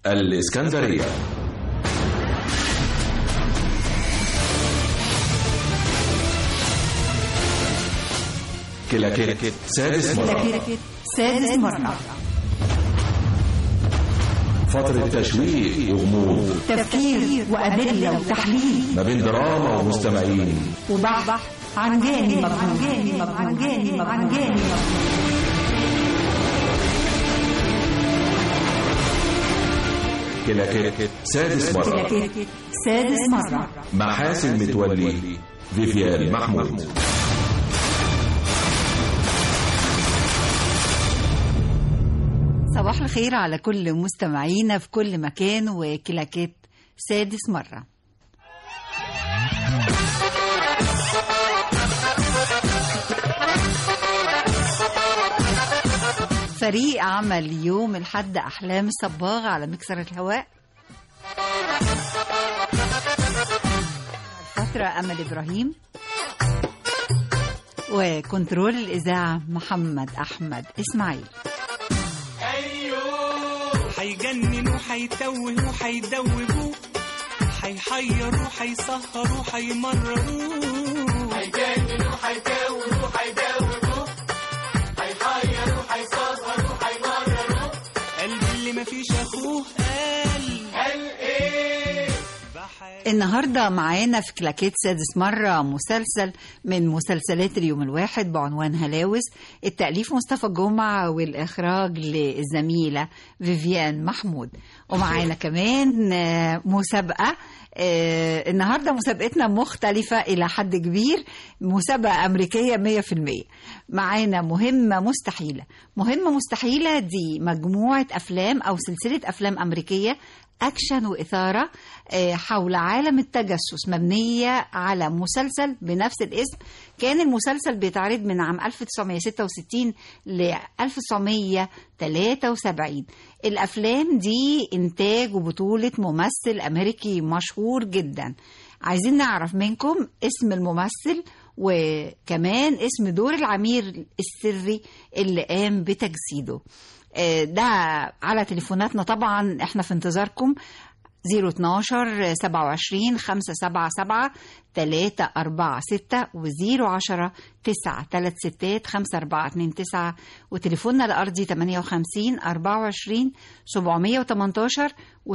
الإسكندرية كلاكيت سادس مرة كلاكيت سادس مرة فترة تشويق وغموض تفكير وأدلة وتحليل ما بين دراما ومستمعين وبحث عن جاني مبهوم عن جاني مبهوم عن جاني مبهوم كلاكيت سادس مرة كلاكيت سادس مرة مع حاسن متولي فيفيان محمود صباح الخير على كل مستمعينا في كل مكان وكلاكيت سادس مرة فريق عمل يوم الحد أحلام الصباغ على مكسر الهواء فترة أمل إبراهيم وكنترول الإذاعة محمد أحمد إسماعيل هيجننوا هيتوهوا هيدوبوا هيحيروا هيسهروا هيمرروا هيجننوا هيتوهوا هيدوبوا هيحيروا هيسهروا هيمرروا قلبي اللي مفيش اخوه قال قال ايه النهارده معانا في كلاكيت سادس مرة مسلسل من مسلسلات اليوم الواحد بعنوان هلاوس التأليف مصطفى جمعة والإخراج للزميلة فيفيان محمود ومعانا كمان آه، مسابقة آه، النهارده مسابقتنا مختلفة إلى حد كبير مسابقة أمريكية 100% معانا مهمة مستحيلة مهمة مستحيلة دي مجموعة أفلام أو سلسلة أفلام أمريكية أكشن وإثارة آه، حول عالم التجسس مبنية على مسلسل بنفس الاسم كان المسلسل بيتعرض من عام 1966 ل 1973 الأفلام دي إنتاج وبطولة ممثل أمريكي مشهور جدا عايزين نعرف منكم اسم الممثل وكمان اسم دور العمير السري اللي قام بتجسيده آه، ده على تليفوناتنا طبعا احنا في انتظاركم 012 27 577 346 و010 936 5429 وتليفوننا الأرضي 58 24 718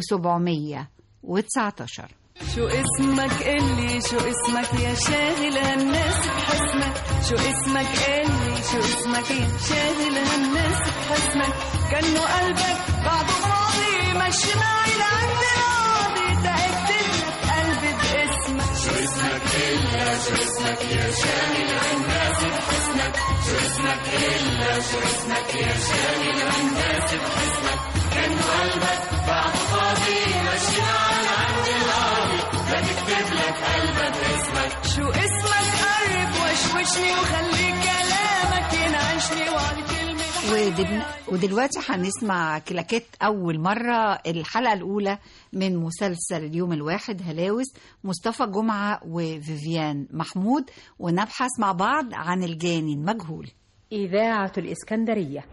و719 شو اسمك اللي شو اسمك يا شاغل هالناس بحسنك شو اسمك اللي شو اسمك يا شاغل هالناس بحسنك كانه قلبك بعده فاضي مشي معي لعند القاضي تأكد لك قلبي باسمك شو اسمك إلا شو اسمك يا شاغل هالناس بحسنك شو اسمك إلا شو اسمك يا شاغل هالناس بحسنك كانه قلبك بعده فاضي مشي معي لعند القاضي بكتب لك قلبك اسمك شو اسمك قرب وشوشني وخلي كلامك ينعشني وعلى كلمة ودل... ودلوقتي هنسمع كلاكيت أول مرة الحلقة الأولى من مسلسل اليوم الواحد هلاوس مصطفى جمعة وفيفيان محمود ونبحث مع بعض عن الجاني المجهول إذاعة الإسكندرية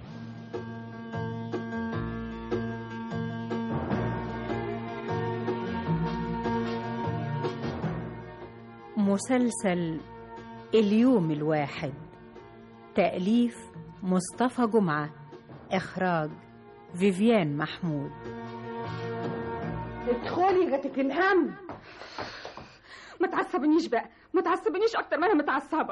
مسلسل اليوم الواحد تأليف مصطفى جمعة إخراج فيفيان محمود ادخلي جاتك الهم ما تعصبنيش بقى ما تعصبنيش اكتر ما انا متعصبه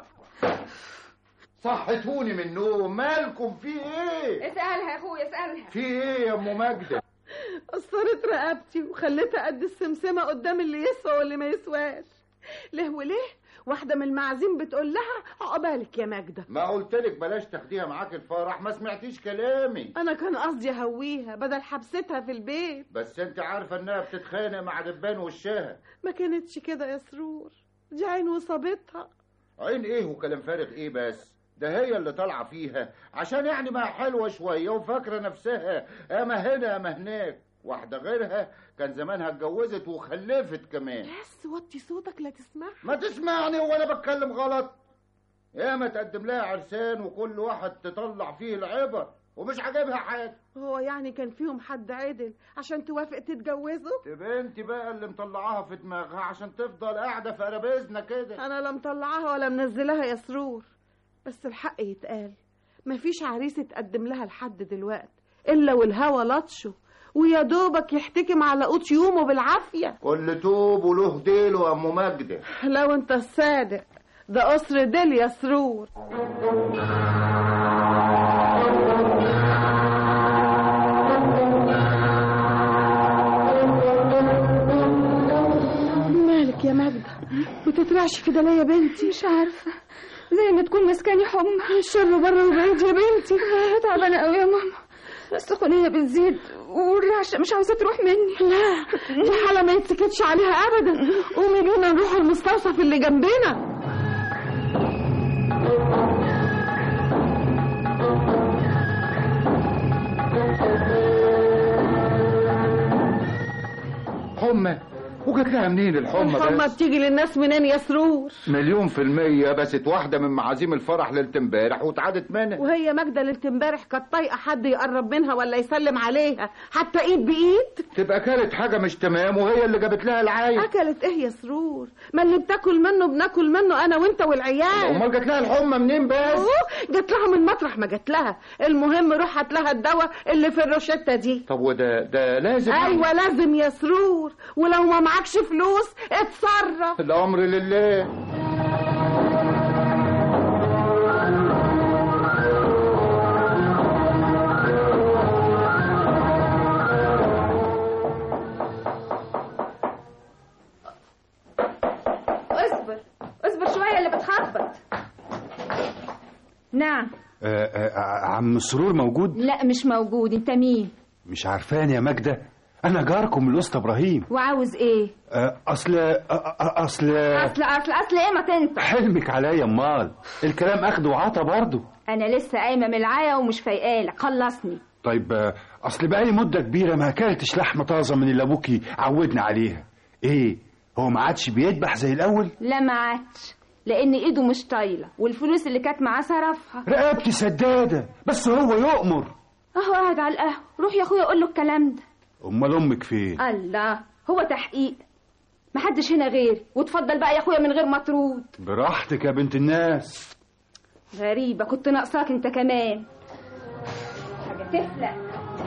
صحتوني من النوم مالكم في ايه اسالها يا اخويا اسالها في ايه يا ام ماجده قصرت رقبتي وخليتها قد السمسمه قدام اللي يسوى واللي ما يسواش ليه وليه واحده من المعازيم بتقول لها عقبالك يا ماجده ما قلتلك بلاش تاخديها معاك الفرح ما سمعتيش كلامي انا كان قصدي اهويها بدل حبستها في البيت بس انت عارفه انها بتتخانق مع دبان وشها ما كانتش كده يا سرور دي عين وصابتها عين ايه وكلام فارغ ايه بس ده هي اللي طالعه فيها عشان يعني ما حلوه شويه وفاكره نفسها اما هنا اما هناك واحده غيرها كان زمانها اتجوزت وخلفت كمان بس وطي صوتك لا تسمعها ما تسمعني وانا بتكلم غلط يا ما تقدم لها عرسان وكل واحد تطلع فيه العبر ومش عاجبها حاجه هو يعني كان فيهم حد عدل عشان توافق تتجوزه تبقى انت بقى اللي مطلعاها في دماغها عشان تفضل قاعده في قرابيزنا كده انا لا مطلعاها ولا منزلها يا سرور بس الحق يتقال مفيش عريس اتقدم لها لحد دلوقتي الا والهوى لطشه ويا دوبك يحتكم على قوت يومه بالعافيه كل توب وله ديل وام مجده لو انت الصادق ده قصر ديل يا سرور مالك يا ماجدة بتترعش كده ليه يا بنتي مش عارفة زي ما تكون مسكاني حمى الشر بره وبعيد يا بنتي تعبانة قوي يا ماما السخونية بتزيد والرعشة مش عاوزة تروح مني لا دي حالة ما يتسكتش عليها أبدا قومي بينا نروح المستوصف اللي جنبنا حمى وجت لها منين الحمى الحمى بس بتيجي للناس منين يا سرور مليون في المية بست واحدة من معازيم الفرح ليلة امبارح واتعادت منها وهي ماجدة ليلة امبارح كانت طايقة حد يقرب منها ولا يسلم عليها حتى ايد بايد تبقى كانت حاجة مش تمام وهي اللي جابت لها العاية اكلت ايه يا سرور ما اللي بتاكل منه بناكل منه انا وانت والعيال امال جات لها الحمى منين بس أوه، جات لها من مطرح ما جات لها المهم روح هات لها الدواء اللي في الروشتة دي طب وده ده لازم ايوه لازم يا سرور ولو ما معكش فلوس اتصرف الامر لله اصبر اصبر شوية اللي بتخبط نعم آه، آه، عم سرور موجود لا مش موجود انت مين مش عارفاني يا ماجدة أنا جاركم الأسطى إبراهيم وعاوز ايه آه، أصل آه، آه، أصل اصل اصل اصل ايه ما تنطق حلمك عليا أمال الكلام أخد وعطا برضه انا لسه قايمه من العيا ومش فايقالك خلصني طيب آه، أصل بقالي مدة كبيرة ما أكلتش لحمة طازة من اللي أبوكي عودنا عليها إيه هو ما عادش بيذبح زي الأول لا ما عادش لان ايده مش طايله والفلوس اللي كانت معاه صرفها رقبتي سدادة بس هو يؤمر اهو قاعد على القهوه روح يا اخويا قول له الكلام ده أمال أمك فين الله هو تحقيق محدش هنا غيري وتفضل بقى يا اخويا من غير ما ترود براحتك يا بنت الناس غريبه كنت ناقصاك انت كمان حاجه تفلق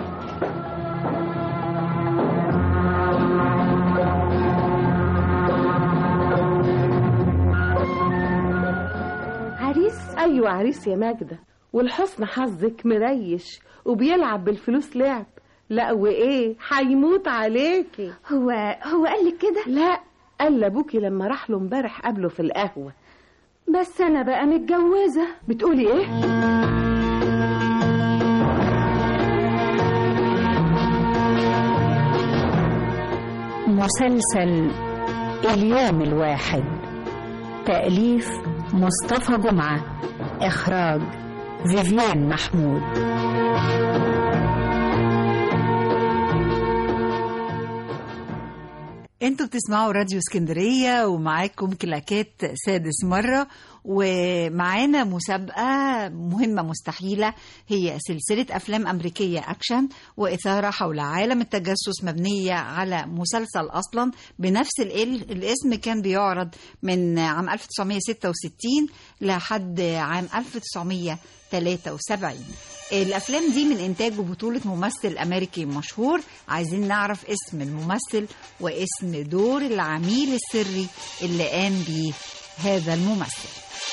عريس ايوه عريس يا ماجدة والحسن حظك مريش وبيلعب بالفلوس لعب لا وايه هيموت عليكي هو هو قال لك كده لا قال لابوكي لما راح له امبارح قابله في القهوه بس انا بقى متجوزه بتقولي ايه مسلسل اليوم الواحد تأليف مصطفى جمعة إخراج فيفيان محمود انتوا بتسمعوا راديو اسكندرية ومعاكم كلاكات سادس مرة ومعانا مسابقة مهمة مستحيلة هي سلسلة أفلام أمريكية أكشن وإثارة حول عالم التجسس مبنية على مسلسل أصلا بنفس ال- الاسم كان بيعرض من عام 1966 لحد عام 1973 الافلام دي من انتاج وبطوله ممثل امريكي مشهور عايزين نعرف اسم الممثل واسم دور العميل السري اللي قام بيه هذا الممثل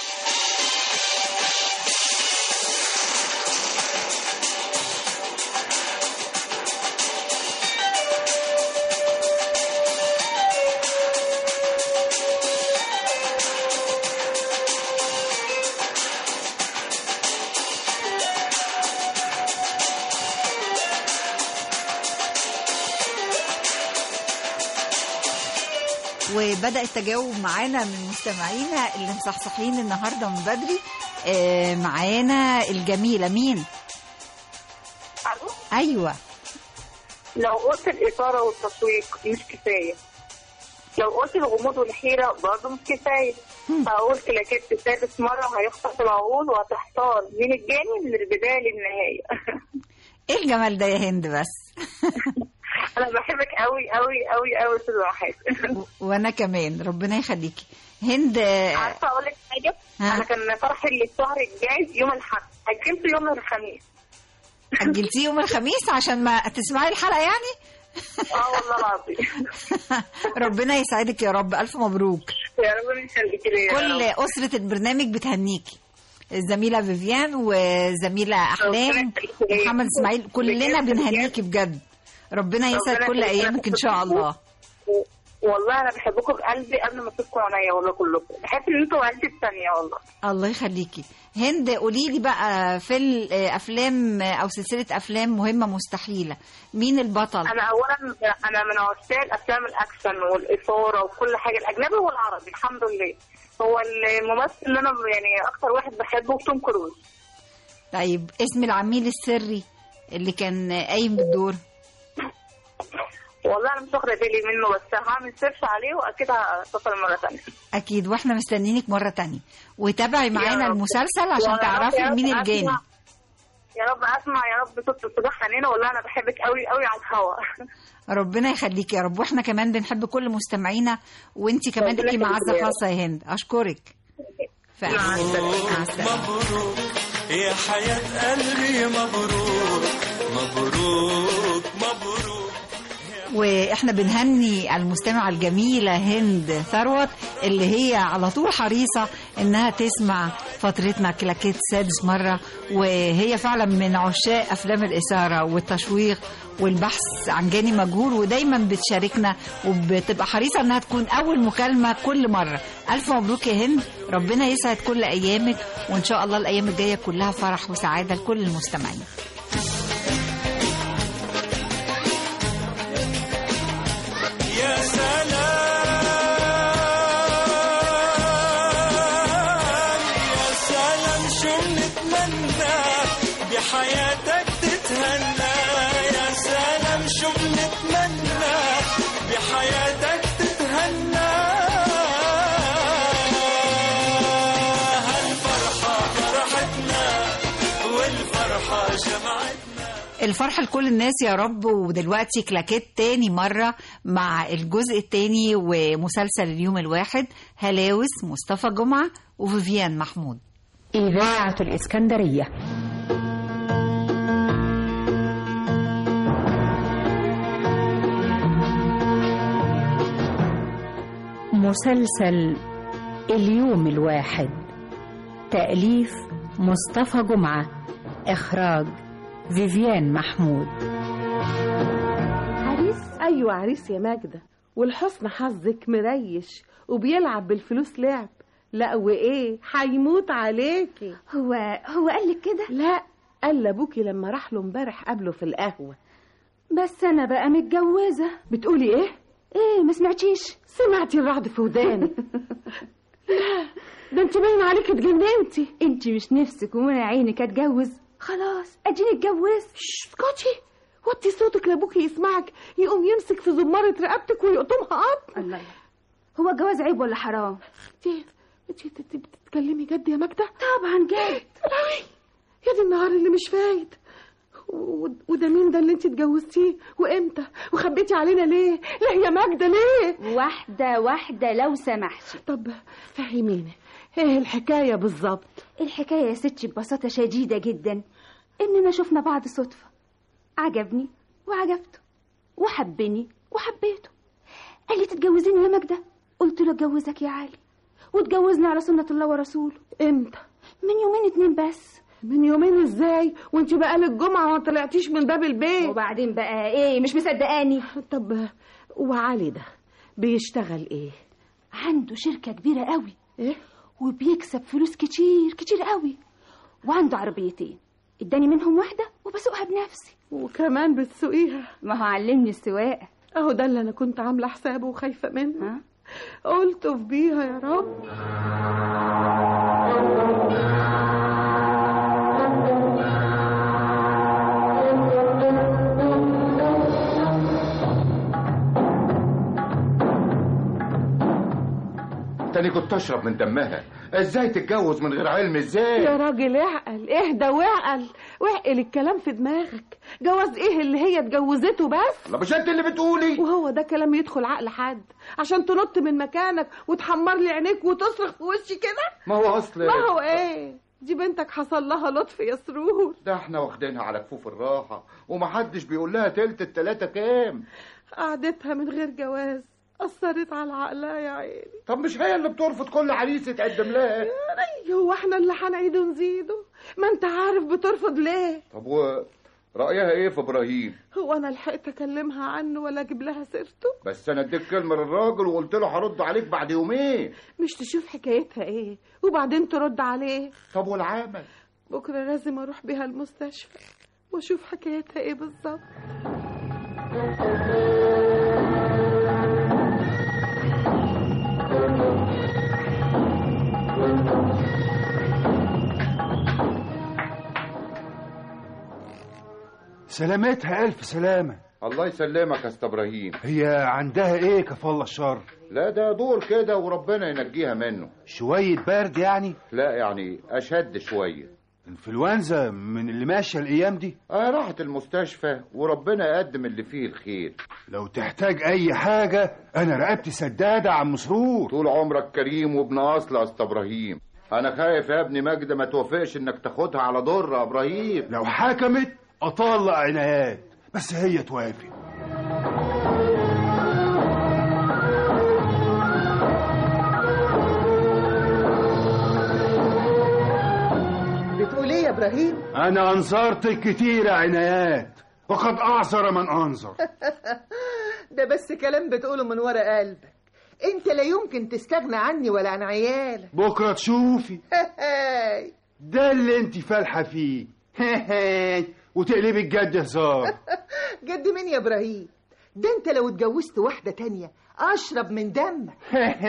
وبدأ التجاوب معانا من مستمعينا اللي مصحصحين النهارده من بدري آه، معانا الجميلة مين؟ ألو؟ أيوة لو قلت الإثارة والتشويق مش كفاية لو قلت الغموض والحيرة برضه مش كفاية هقول كلاكيت سادس مرة هيخطف العقول وهتحتار مين الجاني من البداية للنهاية ايه الجمال ده يا هند بس انا بحبك قوي قوي قوي قوي استاذ محاسن وانا كمان ربنا يخليكي هند آه، عارفه اقول لك حاجه ها. انا كان فرحي الشهر الجاي يوم الاحد اجلت يوم الخميس اجلتيه يوم الخميس عشان ما تسمعي الحلقه يعني اه والله العظيم ربنا يسعدك يا رب الف مبروك يا رب يخليكي ليا يا كل رب. اسره البرنامج بتهنيكي الزميله فيفيان وزميله احلام محمد اسماعيل كلنا بنهنيكي بجد ربنا يسعد ربنا كل يخليك. ايامك ان شاء الله و- والله انا بحبكم بقلبي قبل ما تسكوا عينيا والله كلكم بحس ان انتوا عيلتي الثانيه والله الله يخليكي هند قولي لي بقى في الافلام او سلسله افلام مهمه مستحيله مين البطل انا اولا انا من عشاق افلام الاكشن والاثاره وكل حاجه الاجنبي والعربي الحمد لله هو الممثل اللي انا يعني اكتر واحد بحبه توم كروز طيب اسم العميل السري اللي كان قايم بالدور والله انا مش واخده بالي منه بس هعمل سيرش عليه واكيد هتصل مره ثانيه اكيد واحنا مستنيينك مره تانية وتابعي معانا رب. المسلسل عشان يا رب- تعرفي يا رب مين الجاني أسمع- يا رب اسمع يا رب صوت الصباح حنينه والله انا بحبك قوي قوي على الهوا ربنا يخليكي يا رب واحنا كمان بنحب كل مستمعينا وانت كمان ربنا ليكي يخليك معزه يا رب. خاصه يا هند اشكرك ف- مع السلامه مبروك يا حياة قلبي مبروك مبروك مبروك واحنا بنهني المستمعة الجميلة هند ثروت اللي هي على طول حريصة انها تسمع فترتنا كلاكيت سادس مرة وهي فعلا من عشاق افلام الاثارة والتشويق والبحث عن جاني مجهول ودايما بتشاركنا وبتبقى حريصة انها تكون اول مكالمة كل مرة الف مبروك يا هند ربنا يسعد كل ايامك وان شاء الله الايام الجاية كلها فرح وسعادة لكل المستمعين يا سلام يا سلام شو بنتمنى بحياتك تتهنى يا سلام شو بنتمنى بحياتك تتهنى هالفرحة فرحتنا والفرحة جمعتنا الفرحة لكل الناس يا رب ودلوقتي كلاكيت تاني مرة مع الجزء التاني ومسلسل اليوم الواحد هلاوس مصطفى جمعة وفيفيان محمود إذاعة الإسكندرية مسلسل اليوم الواحد تأليف مصطفى جمعة إخراج فيفيان محمود عريس ايوه عريس يا ماجده والحسن حظك مريش وبيلعب بالفلوس لعب لا وايه هيموت عليكي هو هو قال لك كده لا قال لابوكي لما راح له امبارح قابله في القهوه بس انا بقى متجوزه بتقولي ايه ايه ما سمعتيش سمعتي الرعد في ودانك لا ده انت باين عليكي اتجننتي انت مش نفسك ومنى عينك اتجوز خلاص اديني اتجوزت شش، اسكتي وطي صوتك لابوكي يسمعك يقوم يمسك في زمارة رقبتك ويقطمها قطم الله هو الجواز عيب ولا حرام انت انت انت بتتكلمي جد يا ماجده طبعا جد أوي. يا دي النهار اللي مش فايت و- وده مين ده اللي انت اتجوزتيه وامتى وخبيتي علينا ليه لا يا ماجده ليه واحده واحده لو سمحتي طب فهميني ايه الحكايه بالظبط الحكايه يا ستي ببساطه شديده جدا اننا شفنا بعض صدفه عجبني وعجبته وحبني وحبيته قال لي تتجوزيني يا ماجده قلت له اتجوزك يا علي واتجوزنا على سنه الله ورسوله امتى من يومين اتنين بس من يومين ازاي وانت بقالك جمعه ما طلعتيش من باب البيت وبعدين بقى ايه مش مصدقاني طب وعلي ده بيشتغل ايه عنده شركه كبيره قوي ايه وبيكسب فلوس كتير كتير قوي وعنده عربيتين اداني منهم واحده وبسوقها بنفسي وكمان بتسوقيها ما هو علمني السواقه اهو ده اللي انا كنت عامله حسابه وخايفه منه ها قلت في بيها يا رب تاني كنت اشرب من دمها ازاي تتجوز من غير علم ازاي يا راجل اعقل اهدى واعقل واعقل الكلام في دماغك جواز ايه اللي هي اتجوزته بس لا مش انت اللي بتقولي وهو ده كلام يدخل عقل حد عشان تنط من مكانك وتحمر لي عينيك وتصرخ في وشي كده ما هو اصل ما هو ايه دي بنتك حصل لها لطف يا سرور ده احنا واخدينها على كفوف الراحه ومحدش بيقول لها تلت التلاته كام قعدتها من غير جواز أثرت على عقلها يا عيني طب مش هي اللي بترفض كل عريس يتقدم لها يا ري هو احنا اللي هنعيد ونزيده ما انت عارف بترفض ليه طب و رايها ايه في ابراهيم هو انا لحقت اكلمها عنه ولا اجيب لها سيرته بس انا اديك كلمه للراجل وقلت له هرد عليك بعد يومين مش تشوف حكايتها ايه وبعدين ترد عليه طب والعمل بكره لازم اروح بيها المستشفى واشوف حكايتها ايه بالظبط سلامتها ألف سلامة الله يسلمك يا اسطى ابراهيم هي عندها ايه كفالة الشر لا ده دور كده وربنا ينجيها منه شوية برد يعني لا يعني اشد شويه انفلونزا من اللي ماشية الأيام دي اه راحت المستشفى وربنا يقدم اللي فيه الخير لو تحتاج أي حاجة أنا رقبتي سدادة عم مسرور طول عمرك كريم وابن اصل يا اسطى ابراهيم انا خايف يا ابني ماجده ما توافقش انك تاخدها على ضر يا ابراهيم لو حكمت أطلق عنايات بس هي توافق بتقول ايه يا ابراهيم أنا أنظرت كتير عنايات وقد أعذر من أنظر ده بس كلام بتقوله من ورا قلبك انت لا يمكن تستغنى عني ولا عن عيالك بكرة تشوفي ده اللي انت فالحة فيه وتقلبي الجد هزار جد مين يا ابراهيم ده انت لو اتجوزت واحدة تانية اشرب من دمك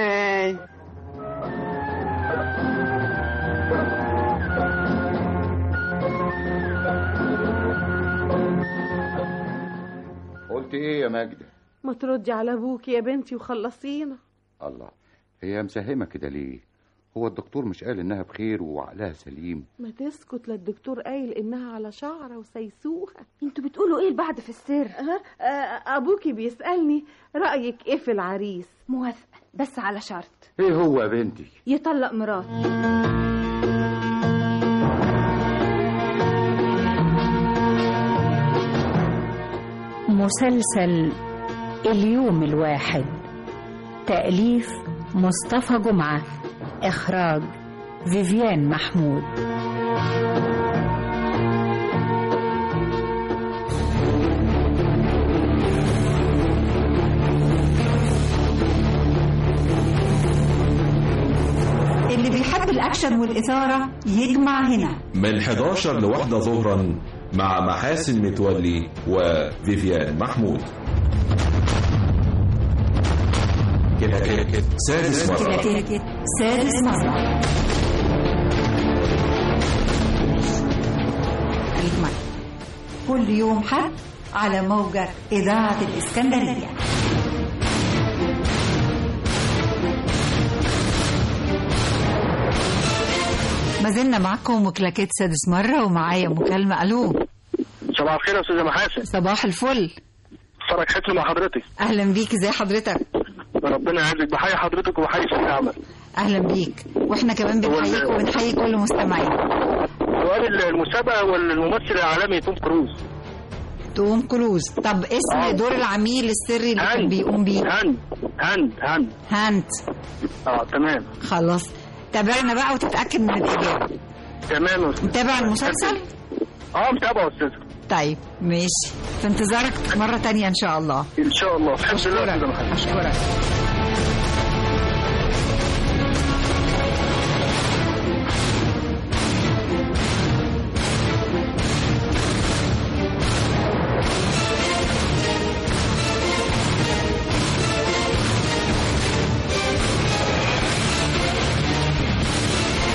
قلت ايه يا ماجده ما تردي على ابوك يا بنتي وخلصينا الله هي مساهمه كده ليه هو الدكتور مش قال انها بخير وعقلها سليم ما تسكت لا الدكتور قايل انها على شعره وسيسوها انتوا بتقولوا ايه البعض في السر أه أه ابوكي بيسالني رايك ايه في العريس موافقه بس على شرط ايه هو يا بنتي يطلق مراته مسلسل اليوم الواحد تأليف مصطفى جمعة إخراج فيفيان محمود اللي بيحب الأكشن والإثارة يجمع هنا من 11 لواحدة ظهرا مع محاسن متولي وفيفيان محمود كلاكيت سادس مرة كلاكيت سادس مرة يجمع كل يوم حد على موجة إذاعة الإسكندرية ما زلنا معكم وكلاكيت سادس مرة ومعايا مكالمة ألو صباح الخير يا استاذه محاسن صباح الفل فرج حسن مع حضرتك أهلا بيك ازي حضرتك ربنا يعزك بحيي حضرتك وبحيي سيدي عمل أهلا بيك وإحنا كمان بنحييك وبنحيي كل مستمعين سؤال المسابقه والممثل العالمي توم كروز توم كروز طب اسم آه. دور العميل السري اللي كان بيقوم بيه هاند هاند هاند هانت اه تمام خلاص تابعنا بقى وتتأكد من الإجابة تمام يا أستاذ. متابع المسلسل؟ اه متابع يا استاذ طيب ماشي في انتظارك مرة تانية إن شاء الله ان شاء الله الحمد لله يا استاذه محاسن أشكرك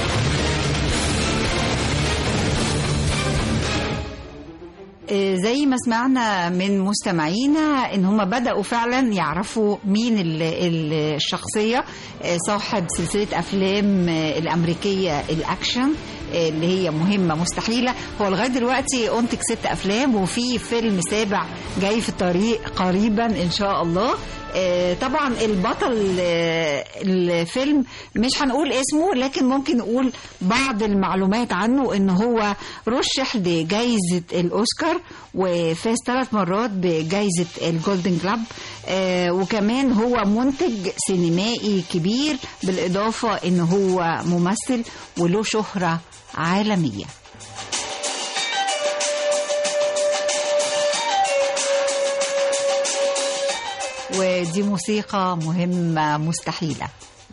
آه، زي ما ما سمعنا من مستمعينا ان هم بداوا فعلا يعرفوا مين ال- ال- الشخصيه آه، صاحب سلسله افلام آه، الامريكيه الاكشن آه، اللي هي مهمه مستحيله هو لغايه دلوقتي انتج ست افلام وفي فيلم سابع جاي في الطريق قريبا ان شاء الله آه، طبعا البطل آه، الفيلم مش هنقول اسمه لكن ممكن نقول بعض المعلومات عنه ان هو رشح لجائزة الاوسكار وفاز ثلاث مرات بجائزة الجولدن جلاب آه، وكمان هو منتج سينمائي كبير بالاضافة ان هو ممثل وله شهرة عالمية ودي موسيقى مهمة مستحيلة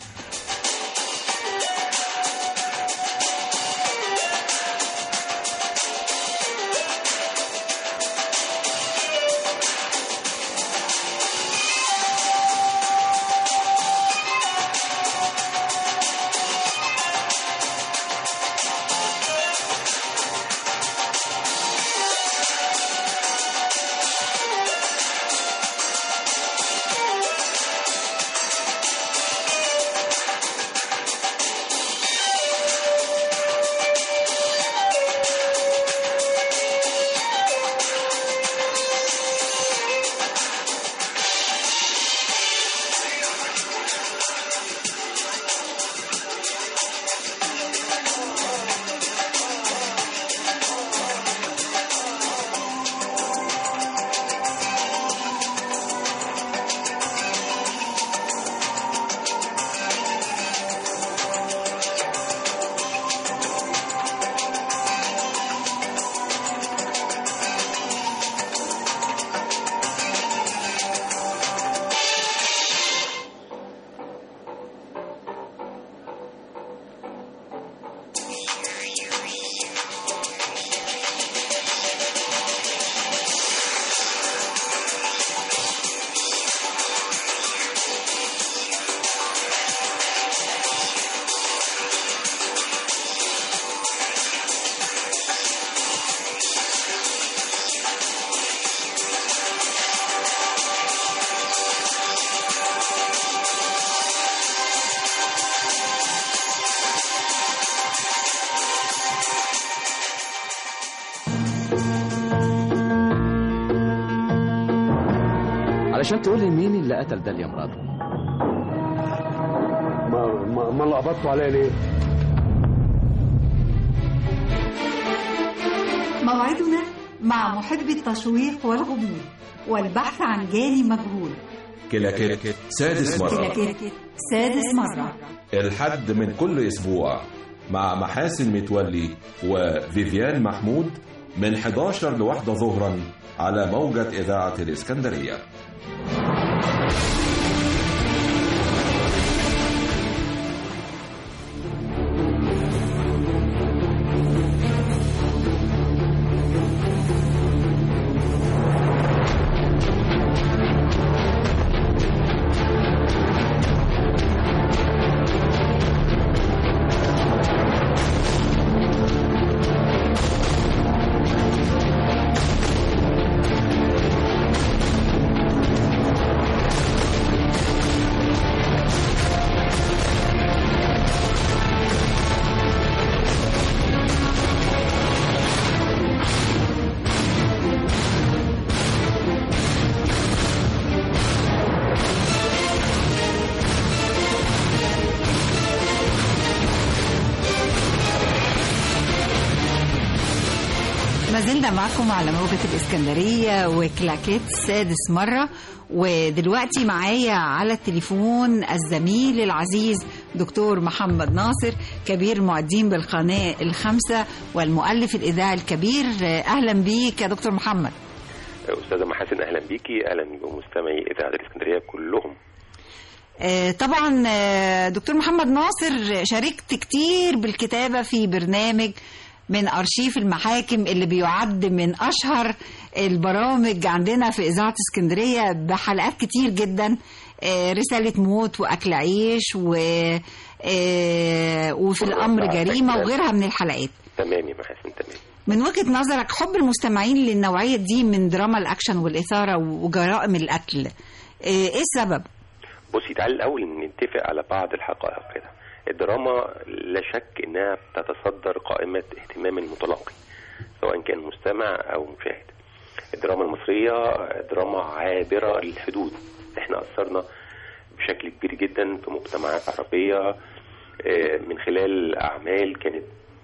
علشان تقول لي مين اللي قتل داليا مراته ما ما, ما لخبطتوا عليا ليه؟ موعدنا مع محب التشويق والغموض والبحث عن جاني مجهول كلاكيت سادس مرة كلاكيت سادس مرة الحد من كل أسبوع مع محاسن متولي وفيفيان محمود من 11 لواحدة ظهرا على موجة إذاعة الإسكندرية ما زلنا معكم على موجة الإسكندرية وكلاكيت سادس مرة ودلوقتي معايا على التليفون الزميل العزيز دكتور محمد ناصر كبير المعدين بالقناة الخمسة والمؤلف الإذاعي الكبير أهلا بيك يا دكتور محمد استاذه محاسن اهلا بيكي اهلا بمستمعي اذاعه الاسكندريه كلهم آه، طبعا آه، دكتور محمد ناصر شاركت كتير بالكتابة في برنامج من أرشيف المحاكم اللي بيعد من أشهر البرامج عندنا في إذاعة اسكندرية بحلقات كتير جدا آه، رسالة موت وأكل عيش و آه، وفي الأمر جريمة وغيرها من الحلقات تمام يا محاسن تمام من وجهة نظرك حب المستمعين للنوعية دي من دراما الأكشن والإثارة وجرائم القتل آه، إيه السبب؟ بصي تعالي الاول نتفق على بعض الحقائق كده الدراما لا شك انها بتتصدر قائمه اهتمام المتلقي سواء كان مستمع او مشاهد الدراما المصريه دراما عابره للحدود احنا اثرنا بشكل كبير جدا في مجتمعات عربيه آه، من خلال اعمال كانت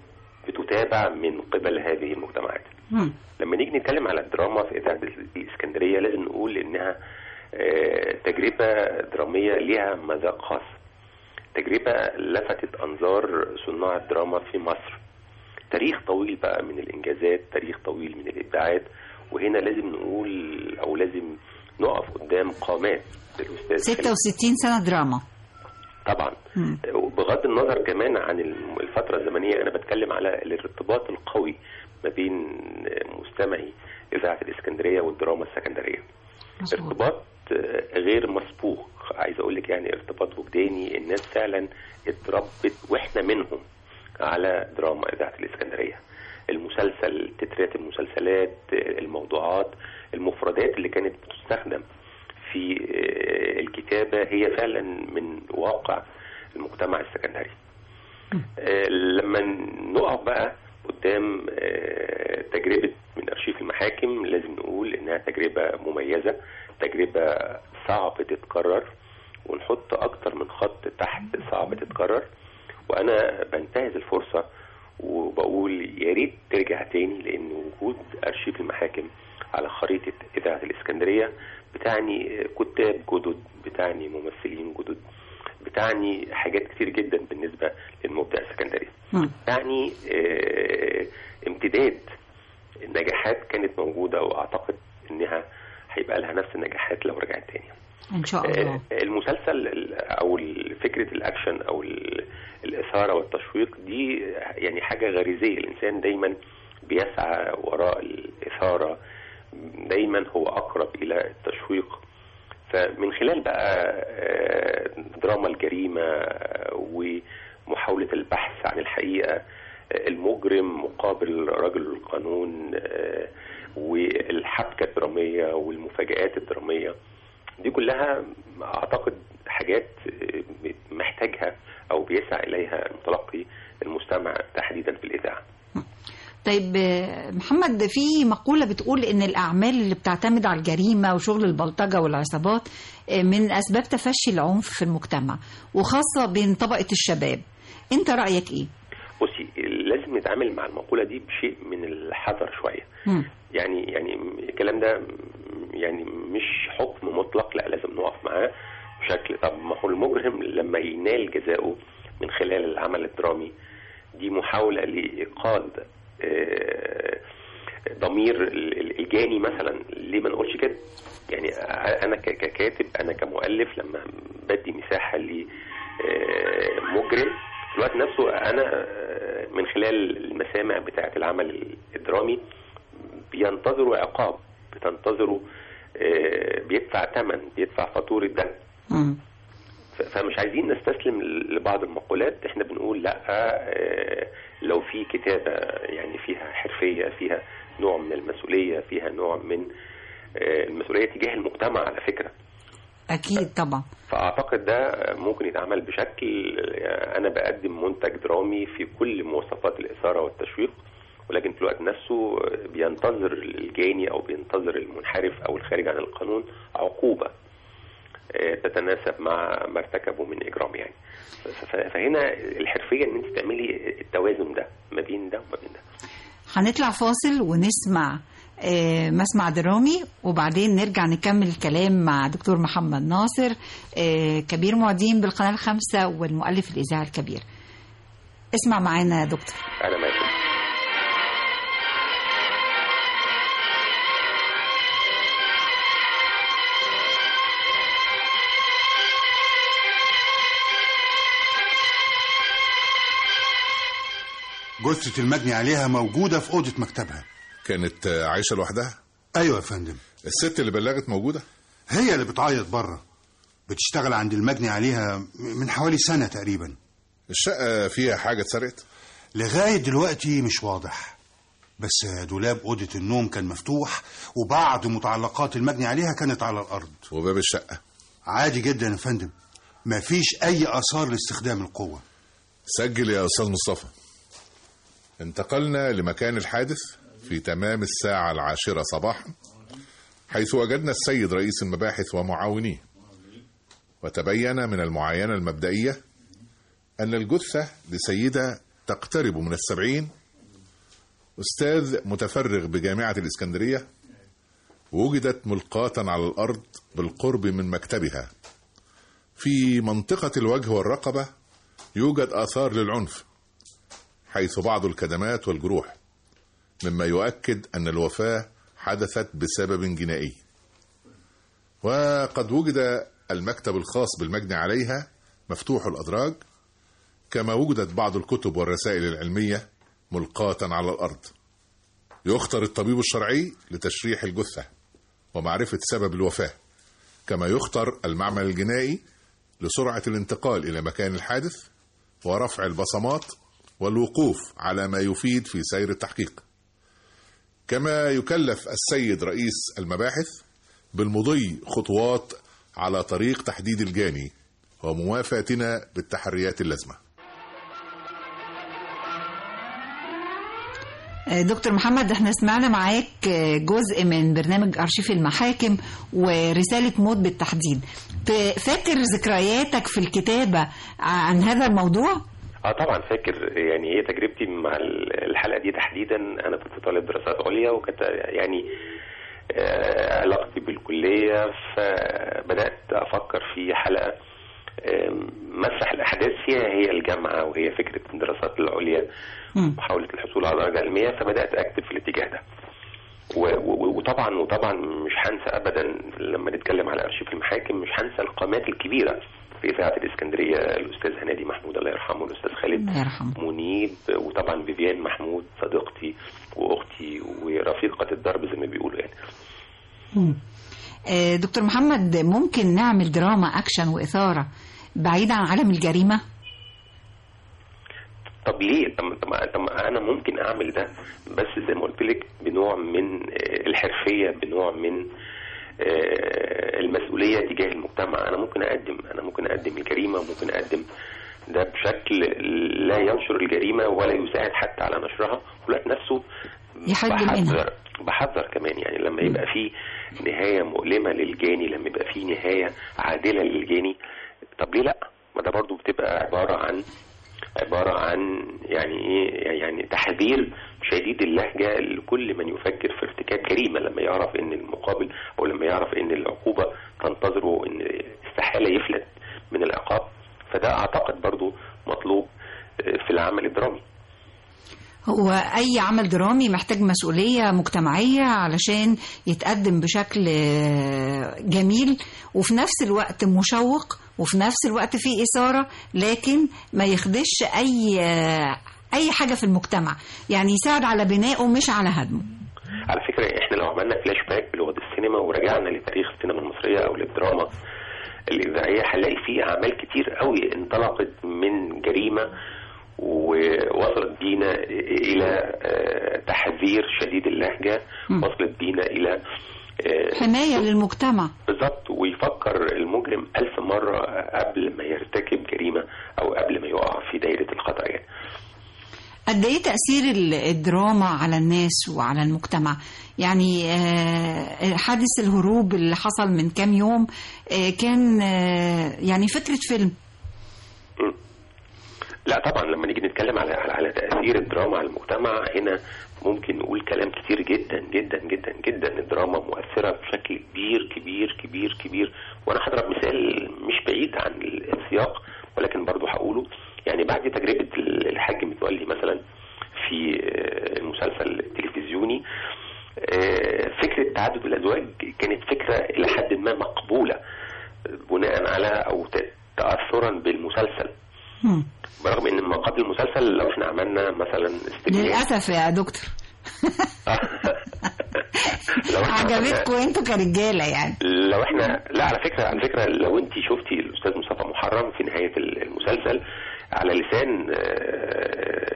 بتتابع من قبل هذه المجتمعات لما نيجي نتكلم على الدراما في اذاعه الاسكندريه لازم نقول انها آه، تجربه دراميه ليها مذاق خاص تجربه لفتت انظار صناع الدراما في مصر تاريخ طويل بقى من الانجازات تاريخ طويل من الابداعات وهنا لازم نقول او لازم نقف قدام قامات الاستاذ خالد 66 سنة دراما طبعا بغض النظر كمان عن الم- الفترة الزمنية أنا بتكلم على الارتباط القوي ما بين مستمعي إذاعة الإسكندرية والدراما السكندرية ارتباط آه، غير مسبوق عايز أقول لك يعني ارتباط وجداني الناس فعلا اتربت وإحنا منهم على دراما إذاعة الإسكندرية المسلسل تترات المسلسلات آه، الموضوعات المفردات اللي كانت بتستخدم في آه، الكتابة هي فعلا من واقع المجتمع السكندري آه، لما نقف بقى قدام آه، تجربة من أرشيف المحاكم لازم نقول إنها تجربة مميزة تجربة صعب تتكرر ونحط أكتر من خط تحت صعب تتكرر وأنا بنتهز الفرصة وبقول يا ريت ترجع تاني لأن وجود أرشيف المحاكم على خريطة إذاعة الإسكندرية بتعني كتاب جدد بتعني ممثلين جدد بتعني حاجات كتير جدا بالنسبة للمبدع السكندري يعني آه، امتداد نجاحات كانت موجودة وأعتقد إنها هيبقى لها نفس النجاحات لو رجعت تاني إن شاء الله آه، المسلسل ال- او ال- فكره الاكشن او ال- الاثاره والتشويق دي يعني حاجه غريزيه الانسان دايما بيسعى وراء الاثاره دايما هو اقرب الى التشويق فمن خلال بقى آه، دراما الجريمه ومحاوله البحث عن الحقيقه آه، المجرم مقابل رجل القانون آه، والحبكه الدراميه والمفاجآت الدراميه دي كلها اعتقد حاجات محتاجها او بيسعى اليها المتلقي المستمع تحديدا في الاذاعه طيب آه، محمد في مقولة بتقول إن الأعمال اللي بتعتمد على الجريمة وشغل البلطجة والعصابات آه، من أسباب تفشي العنف في المجتمع وخاصة بين طبقة الشباب أنت رأيك إيه؟ بصي لازم نتعامل مع المقوله دي بشيء من الحذر شويه يعني يعني الكلام ده يعني مش حكم مطلق لا لازم نقف معاه بشكل طب ما هو المجرم لما ينال جزاؤه من خلال العمل الدرامي دي محاولة لإيقاظ آه، ضمير ال- ال- الجاني مثلا ليه ما نقولش كده يعني انا ك- ككاتب انا كمؤلف لما بدي مساحه لمجرم في الوقت نفسه انا آه، من خلال المسامع بتاعه العمل الدرامي بينتظروا عقاب بتنتظروا آه، بيدفع ثمن بيدفع فاتوره ده ف- فمش عايزين نستسلم لبعض المقولات احنا بنقول لا آه، لو في كتابة يعني فيها حرفية فيها نوع من المسؤولية فيها نوع من آه، المسؤولية تجاه المجتمع على فكرة أكيد طبعا فأعتقد ده ممكن يتعمل بشكل آه، أنا بقدم منتج درامي في كل مواصفات الإثارة والتشويق ولكن في الوقت نفسه آه، بينتظر الجاني أو بينتظر المنحرف أو الخارج عن القانون عقوبة آه، تتناسب مع ما ارتكبه من اجرام يعني ف- ف- فهنا الحرفيه ان انت تعملي التوازن ده ما بين ده وما بين ده هنطلع فاصل ونسمع آه، مسمع درامي وبعدين نرجع نكمل الكلام مع دكتور محمد ناصر آه، كبير معدين بالقناة الخامسة والمؤلف الإذاعي الكبير اسمع معانا يا دكتور انا ماشي جثة المجني عليها موجودة في أوضة مكتبها كانت آه، عايشة لوحدها أيوة يا فندم الست اللي بلغت موجودة هي اللي بتعيط بره بتشتغل عند المجني عليها من حوالي سنة تقريبا الشقة فيها حاجة اتسرقت لغاية دلوقتي مش واضح بس دولاب أوضة النوم كان مفتوح وبعض متعلقات المجني عليها كانت على الأرض وباب الشقة عادي جدا يا فندم مفيش أي آثار لاستخدام القوة سجل يا أستاذ مصطفى انتقلنا لمكان الحادث في تمام الساعة العاشرة صباحا حيث وجدنا السيد رئيس المباحث ومعاونيه وتبين من المعاينة المبدئية أن الجثة لسيدة تقترب من السبعين أستاذ متفرغ بجامعة الإسكندرية وجدت ملقاة على الأرض بالقرب من مكتبها في منطقة الوجه والرقبة يوجد آثار للعنف حيث بعض الكدمات والجروح مما يؤكد أن الوفاة حدثت بسبب جنائي وقد وجد المكتب الخاص بالمجني عليها مفتوح الأدراج كما وجدت بعض الكتب والرسائل العلمية ملقاة على الأرض يختار الطبيب الشرعي لتشريح الجثة ومعرفة سبب الوفاة كما يختار المعمل الجنائي لسرعة الانتقال إلى مكان الحادث ورفع البصمات والوقوف على ما يفيد في سير التحقيق كما يكلف السيد رئيس المباحث بالمضي خطوات على طريق تحديد الجاني وموافاتنا بالتحريات اللازمه دكتور محمد احنا سمعنا معاك جزء من برنامج ارشيف المحاكم ورسالة موت بالتحديد ت- فاكر ذكرياتك في الكتابة عن هذا الموضوع؟ اه طبعا فاكر يعني هي تجربتي مع ال- الحلقه دي تحديدا انا كنت طالب دراسات عليا وكانت يعني آه، علاقتي بالكليه فبدات افكر في حلقه آم، مسح الاحداث فيها هي الجامعه وهي فكره الدراسات العليا محاوله الحصول على درجه علميه فبدات اكتب في الاتجاه ده و- و- وطبعا وطبعا مش هنسى ابدا لما نتكلم على ارشيف المحاكم مش هنسى القامات الكبيره في اذاعه الاسكندريه الاستاذ هنادي محمود الله يرحمه الاستاذ خالد الله يرحمه. منيب وطبعا فيفيان محمود صديقتي واختي ورفيقه الدرب زي ما بيقولوا يعني آه، دكتور محمد ممكن نعمل دراما اكشن واثارة بعيد عن عالم الجريمة؟ طب ليه طب, طب, طب انا ممكن اعمل ده بس زي ما قلت لك بنوع من آه، الحرفيه بنوع من آه، المسؤوليه تجاه المجتمع انا ممكن اقدم انا ممكن اقدم الجريمه وممكن اقدم ده بشكل لا ينشر الجريمه ولا يساعد حتى على نشرها ولكن نفسه يحد منها. بحذر بحذر كمان يعني لما يبقى في نهايه مؤلمه للجاني لما يبقى في نهايه عادله للجاني طب ليه لا ما ده برضو بتبقى عباره عن عباره عن يعني ايه يعني تحذير شديد اللهجه لكل من يفكر في ارتكاب جريمه لما يعرف ان المقابل او لما يعرف ان العقوبه تنتظره ان استحاله يفلت من العقاب فده اعتقد برضو مطلوب آه، في العمل الدرامي هو أي عمل درامي محتاج مسؤولية مجتمعية علشان يتقدم بشكل آه، جميل وفي نفس الوقت مشوق وفي نفس الوقت فيه إثارة لكن ما يخدش أي آه، أي حاجة في المجتمع يعني يساعد على بنائه مش على هدمه على فكرة احنا لو عملنا فلاش باك بلغة السينما ورجعنا لتاريخ السينما المصرية او للدراما الإذاعية هنلاقي فيه أعمال كتير قوي انطلقت من جريمة ووصلت بينا إلى آه، تحذير شديد اللهجة وصلت بينا إلى آه، حماية للمجتمع بالظبط ويفكر المجرم ألف مرة قبل ما يرتكب جريمة أو قبل ما يقع في دايرة الخطأ يعني قد ايه تأثير ال- الدراما على الناس وعلى المجتمع يعني آه، حادث الهروب اللي حصل من كام يوم آه، كان آه، يعني فكرة فيلم لا طبعا لما نيجي نتكلم على على على تاثير الدراما على المجتمع هنا ممكن نقول كلام كتير جدا جدا جدا جدا الدراما مؤثره بشكل كبير كبير كبير كبير وانا هضرب مثال مش بعيد عن السياق ولكن برضو هقوله يعني بعد تجربه الحاج متولي مثلا في آه، المسلسل التلفزيوني آه، فكره تعدد الازواج كانت فكره الى حد ما مقبوله بناء على او ت- تاثرا بالمسلسل برغم ان ما قبل المسلسل لو احنا عملنا مثلا استبيان للأسف يا دكتور لو احنا عملنا- عجبتكم انتوا كرجالة يعني لو احنا لا على فكره على فكره لو انت شفتي الاستاذ مصطفى محرم في نهايه المسلسل على لسان آه،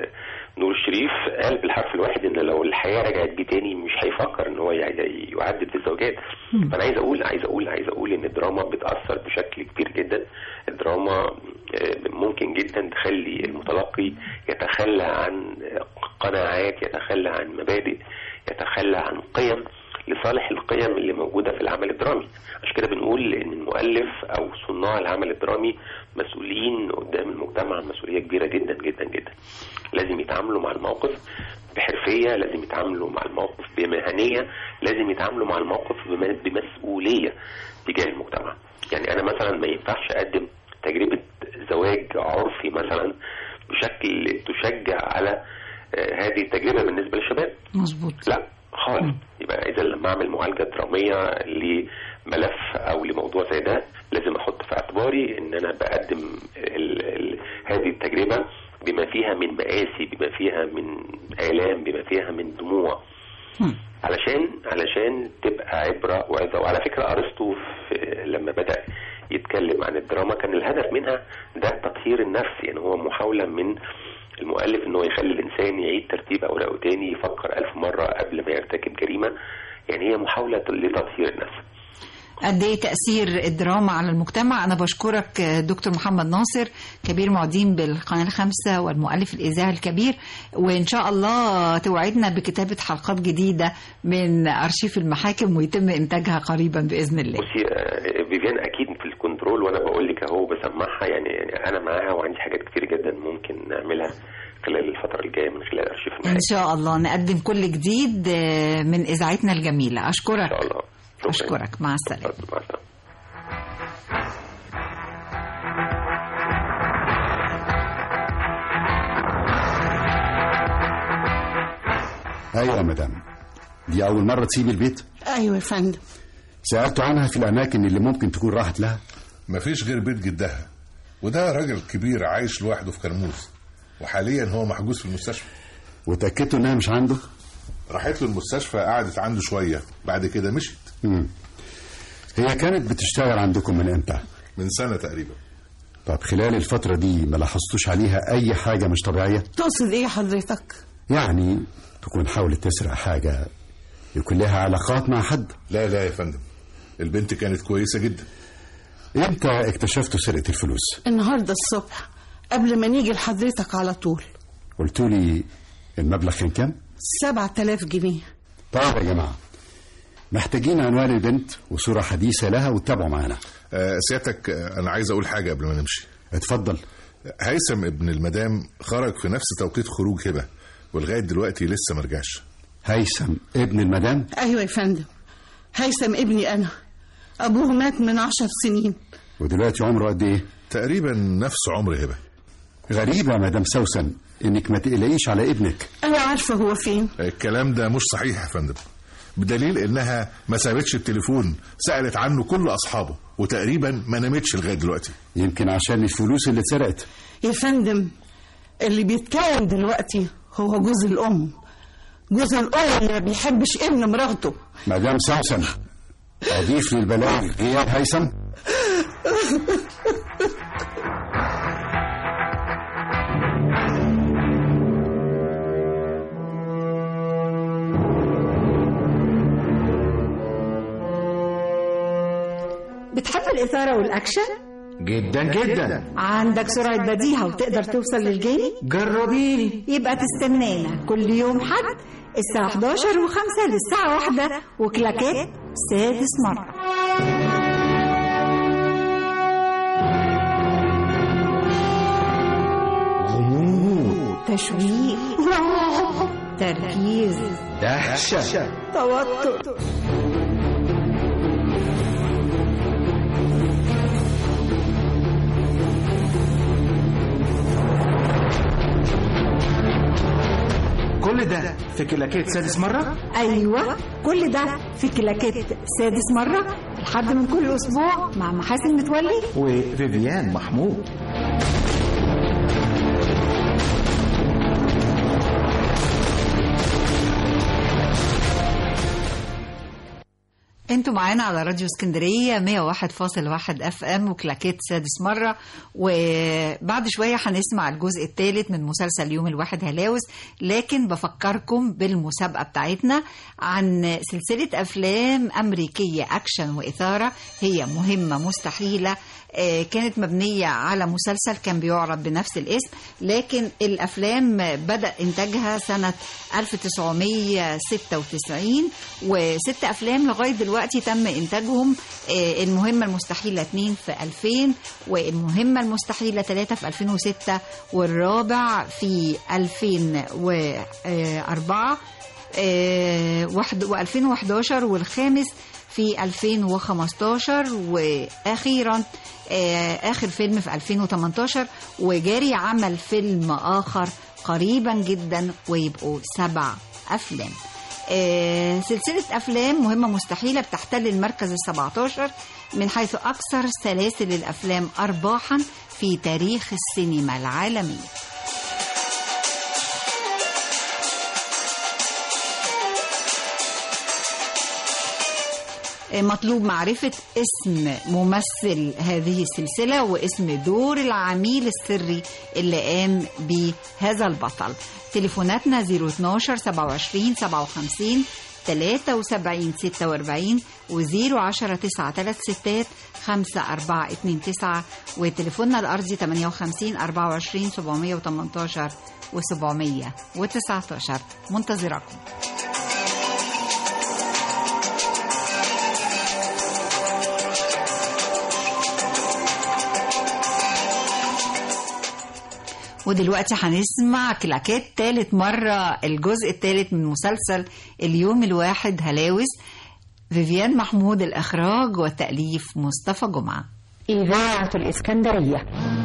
نور الشريف قال بالحرف الواحد ان لو الحياه رجعت بيه تاني مش هيفكر ان هو ي- ي- يعدل في الزوجات فانا عايز اقول عايز اقول عايز اقول ان الدراما بتاثر بشكل كبير جدا الدراما آه، ممكن جدا تخلي المتلقي يتخلى عن قناعات يتخلى عن مبادئ يتخلى عن قيم لصالح القيم اللي موجوده في العمل الدرامي عشان كده بنقول ان المؤلف او صناع العمل الدرامي مسؤولين قدام المجتمع مسؤوليه كبيره جدا جدا جدا لازم يتعاملوا مع الموقف بحرفيه لازم يتعاملوا مع الموقف بمهنيه لازم يتعاملوا مع الموقف بم- بمسؤوليه تجاه المجتمع يعني انا مثلا ما ينفعش اقدم تجربه زواج عرفي مثلا بشكل تشجع على آه، هذه التجربه بالنسبه للشباب مظبوط لا خالص يبقى اذا لما اعمل معالجه دراميه لملف او لموضوع زي ده لازم احط في اعتباري ان انا بقدم ال ال هذه التجربه بما فيها من مآسي بما فيها من آلام بما فيها من دموع علشان علشان تبقى عبره وعظه وعلى فكره ارسطو في- لما بدا يتكلم عن الدراما كان الهدف منها ده تطهير النفس يعني هو محاوله من المؤلف ان هو يخلي الانسان يعيد ترتيب اوراقه تاني يفكر الف مره قبل ما يرتكب جريمه يعني هي محاوله لتطهير النفس قد ايه تاثير الدراما على المجتمع انا بشكرك آه، دكتور محمد ناصر كبير معدين بالقناه الخامسه والمؤلف الاذاعي الكبير وان شاء الله توعدنا بكتابه حلقات جديده من ارشيف المحاكم ويتم انتاجها قريبا باذن الله بصي آه، فيفيان اكيد في الكنترول وانا بقول لك اهو بسمعها يعني يعني انا معاها وعندي حاجات كتير جدا ممكن نعملها خلال الفتره الجايه من خلال ارشيف المحاكم ان شاء الله نقدم كل جديد آه، من اذاعتنا الجميله اشكرك ان شاء الله شكراً. اشكرك مع السلامه مع السلامه ايوه يا مدام دي اول مره تسيبي البيت ايوه يا فندم سالتوا عنها في الاماكن اللي ممكن تكون راحت لها مفيش غير بيت جدها وده راجل كبير عايش لوحده في كرموز وحاليا هو محجوز في المستشفى وتاكدتوا انها مش عنده راحت له المستشفى قعدت عنده شويه بعد كده مشيت مم. هي كانت بتشتغل عندكم من امتى من سنه تقريبا طب خلال الفتره دي ما لاحظتوش عليها اي حاجه مش طبيعيه تقصد ايه حضرتك يعني تكون حاولت تسرق حاجه يكون لها علاقات مع حد لا لا يا فندم البنت كانت كويسه جدا امتى اكتشفتوا سرقه الفلوس النهارده الصبح قبل ما نيجي لحضرتك على طول قلتوا لي المبلغ كان كام سبعة آلاف جنيه طيب يا جماعه محتاجين عنوان البنت وصوره حديثه لها وتتابعوا معانا آه سيادتك آه انا عايز اقول حاجه قبل ما نمشي اتفضل هيثم ابن المدام خرج في نفس توقيت خروج هبه ولغايه دلوقتي لسه ما رجعش هيثم ابن المدام ايوه يا فندم هيثم ابني انا ابوه مات من عشر سنين ودلوقتي عمره قد ايه تقريبا نفس عمر هبه غريبه يا مدام سوسن انك ما تقلقيش على ابنك انا عارفه هو فين الكلام ده مش صحيح يا فندم بدليل انها ما سابتش التليفون سالت عنه كل اصحابه وتقريبا ما نامتش لغايه دلوقتي يمكن عشان الفلوس اللي اتسرقت يا فندم اللي بيتكلم دلوقتي هو جوز الام جوز الام اللي ما بيحبش ابن مراته مدام سوسن اضيف للبلاغ غياب هيثم بتحب الإثارة والأكشن؟ جدا جدا عندك سرعة بديهة وتقدر توصل للجاني؟ جربيني يبقى تستنانا كل يوم حد الساعة 11 و5 للساعة 1 وكلاكات سادس مرة غموض تشويق تركيز دهشة توتر كل ده في كلاكيت سادس مرة أيوة كل ده في كلاكات سادس مرة لحد من كل أسبوع مع محاسن متولي وفيفيان محمود انتوا معانا على راديو اسكندريه 101.1 اف ام وكلاكيت سادس مره وبعد شويه هنسمع الجزء الثالث من مسلسل يوم الواحد هلاوس لكن بفكركم بالمسابقه بتاعتنا عن سلسله افلام امريكيه اكشن واثاره هي مهمه مستحيله آه، كانت مبنية على مسلسل كان بيعرض بنفس الاسم لكن الأفلام بدأ إنتاجها سنة 1996 وست أفلام لغاية دلوقتي تم إنتاجهم آه، المهمة المستحيلة 2 في 2000 والمهمة المستحيلة 3 في 2006 والرابع في 2004 و2011 والخامس في 2015 واخيرا آه، اخر فيلم في 2018 وجاري عمل فيلم اخر قريبا جدا ويبقوا سبع افلام آه، سلسلة أفلام مهمة مستحيلة بتحتل المركز ال 17 من حيث أكثر سلاسل الأفلام أرباحا في تاريخ السينما العالمية مطلوب معرفة اسم ممثل هذه السلسلة واسم دور العميل السري اللي قام بهذا البطل تليفوناتنا 012 27 57 73 46 و010 9 3 ستات 5 4 2 9 وتليفوننا الأرضي 58 24 718 و 719 منتظركم ودلوقتي هنسمع كلاكات تالت مرة الجزء التالت من مسلسل اليوم الواحد هلاوس فيفيان محمود الإخراج وتأليف مصطفى جمعة إذاعة الإسكندرية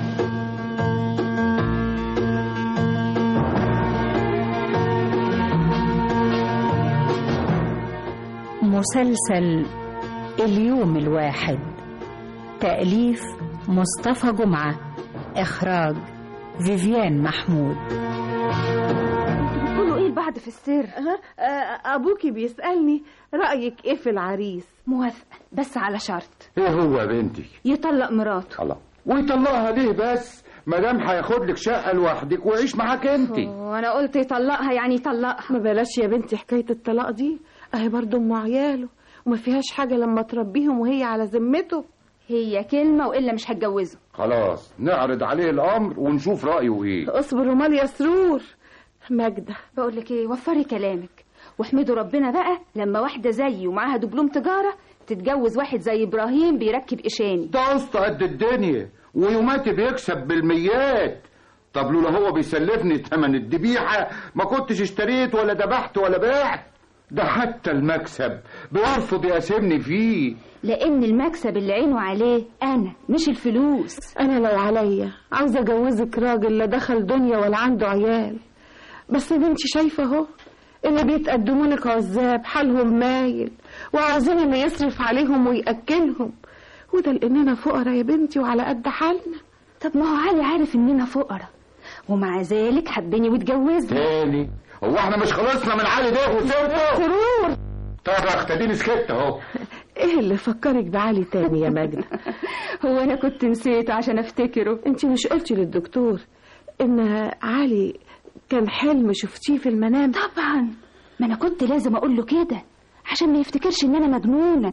مسلسل اليوم الواحد تأليف مصطفى جمعة إخراج فيفيان محمود بتقولوا ايه البعض في السر ابوكي بيسالني رايك ايه في العريس موافقه بس على شرط ايه هو يا بنتي يطلق مراته الله ويطلقها ليه بس ما دام هياخد لك شقه لوحدك ويعيش معاك انت وانا قلت يطلقها يعني يطلقها ما بلاش يا بنتي حكايه الطلاق دي اهي برضه ام عياله وما فيهاش حاجه لما تربيهم وهي على ذمته هي كلمه والا مش هتجوزه خلاص نعرض عليه الامر ونشوف رايه ايه اصبر ومال يا سرور ماجده بقول لك ايه وفري كلامك واحمدوا ربنا بقى لما واحده زيي ومعاها دبلوم تجاره تتجوز واحد زي ابراهيم بيركب اشاني ده قسط قد الدنيا ويوماتي بيكسب بالميات طب لولا هو بيسلفني ثمن الذبيحه ما كنتش اشتريت ولا ذبحت ولا بعت ده حتى المكسب بيرفض يقاسمني فيه لان المكسب اللي عينه عليه انا مش الفلوس انا لو عليا عاوزه اجوزك راجل لا دخل دنيا ولا عنده عيال بس يا بنتي شايفه اهو اللي بيتقدموا لك عزاب حالهم مايل وعاوزين اللي يصرف عليهم وياكلهم وده لاننا فقراء يا بنتي وعلى قد حالنا طب ما هو علي عارف اننا فقراء ومع ذلك حبني واتجوزني تاني هو احنا مش خلصنا من علي ده وسيرته سرور طب اختديني سكت اهو ايه اللي فكرك بعلي تاني يا ماجدة هو انا كنت نسيته عشان افتكره انت مش قلتي للدكتور ان علي كان حلم شفتيه في المنام طبعا ما انا كنت لازم اقول له كده عشان ما يفتكرش ان انا مجنونه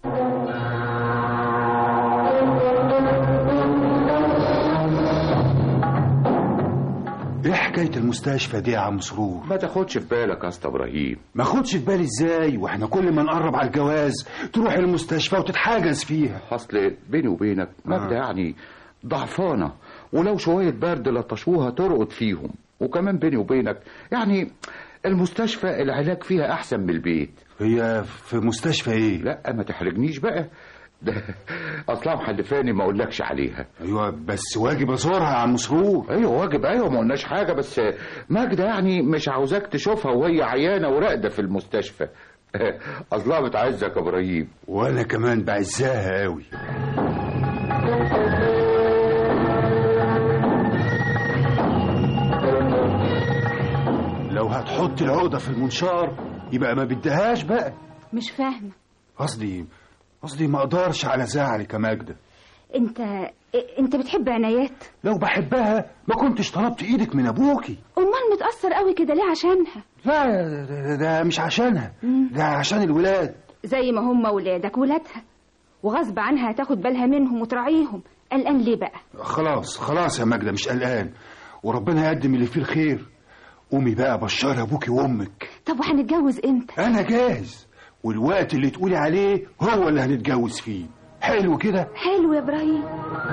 ايه حكايه المستشفى دي يا عم سرور ما تاخدش في بالك يا اسطى ابراهيم ما خدش في بالي ازاي واحنا كل ما نقرب على الجواز تروح المستشفى وتتحجز فيها اصل بيني وبينك مبدا يعني ضعفانه ولو شويه برد لطشوها ترقد فيهم وكمان بيني وبينك يعني المستشفى العلاج فيها احسن من البيت هي في مستشفى ايه لا ما تحرجنيش بقى ده اصلا محلفاني ما اقولكش عليها ايوه بس واجب ازورها يا عم سرور ايوه واجب ايوه ما قلناش حاجه بس ماجده يعني مش عاوزاك تشوفها وهي عيانه وراقده في المستشفى اصلها بتعزك يا ابراهيم وانا كمان بعزها قوي لو هتحط العقده في المنشار يبقى ما بدهاش بقى مش فاهمه قصدي قصدي ما اقدرش على زعلك يا ماجدة انت انت بتحب عنايات لو بحبها ما كنتش طلبت ايدك من ابوكي امال متاثر قوي كده ليه عشانها لا ده, ده مش عشانها ده عشان الولاد زي ما هم ولادك ولادها وغصب عنها هتاخد بالها منهم وتراعيهم قلقان ليه بقى خلاص خلاص يا ماجدة مش قلقان وربنا يقدم اللي فيه الخير قومي بقى بشر ابوكي وامك طب وهنتجوز امتى انا جاهز والوقت اللي تقولي عليه هو اللي هنتجوز فيه حلو كده حلو يا ابراهيم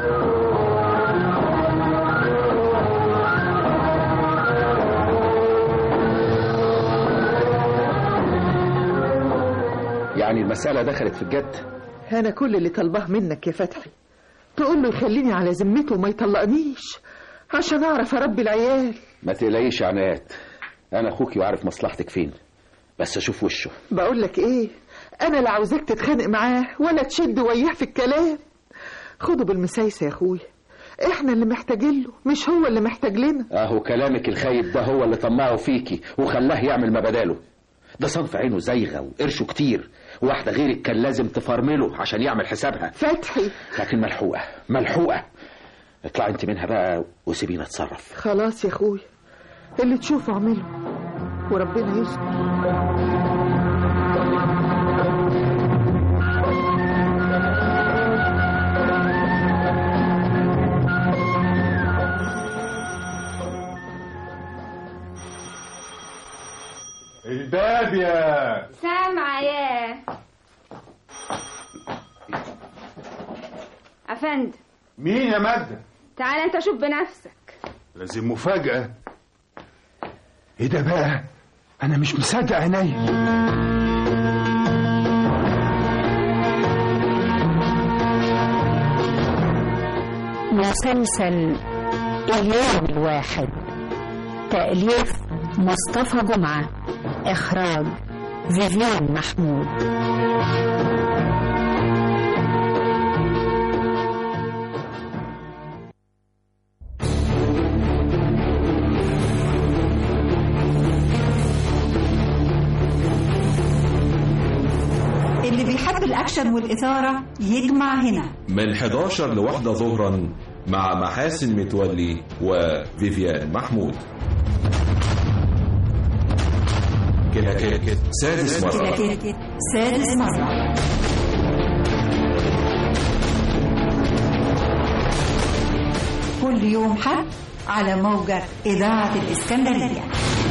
يعني المسألة دخلت في الجد انا كل اللي طالباه منك يا فتحي تقول له يخليني على ذمته وما يطلقنيش عشان اعرف اربي العيال ما تقلقيش يا عنايات أنا أخوكي وعارف مصلحتك فين بس أشوف وشه بقول لك ايه انا لا عاوزاك تتخانق معاه ولا تشد وياه في الكلام خده بالمسايسه يا اخويا احنا اللي محتاجين له مش هو اللي محتاج لنا أهو كلامك الخايب ده هو اللي طمعه فيكي وخلاه يعمل ما بداله ده صنف عينه زايغة وقرشه كتير واحدة غيرك كان لازم تفرمله عشان يعمل حسابها فتحي لكن ملحوقة ملحوقة اطلعي انت منها بقى وسيبينا اتصرف خلاص يا اخويا اللي تشوفه اعمله وربنا يستر الباب يا سامعة يا أفند مين يا ماجدة تعال انت شوف بنفسك لازم مفاجأة ايه ده بقى انا مش مصدق عينيا مسلسل اليوم الواحد تأليف مصطفى جمعة إخراج فيفيان محمود اللي بيحب الأكشن والإثارة يجمع هنا من 11 لواحدة ظهرا مع محاسن متولي وفيفيان محمود كلاكيت سادس مرة كلاكيت سادس مرة كل يوم حد على موجة إذاعة الإسكندرية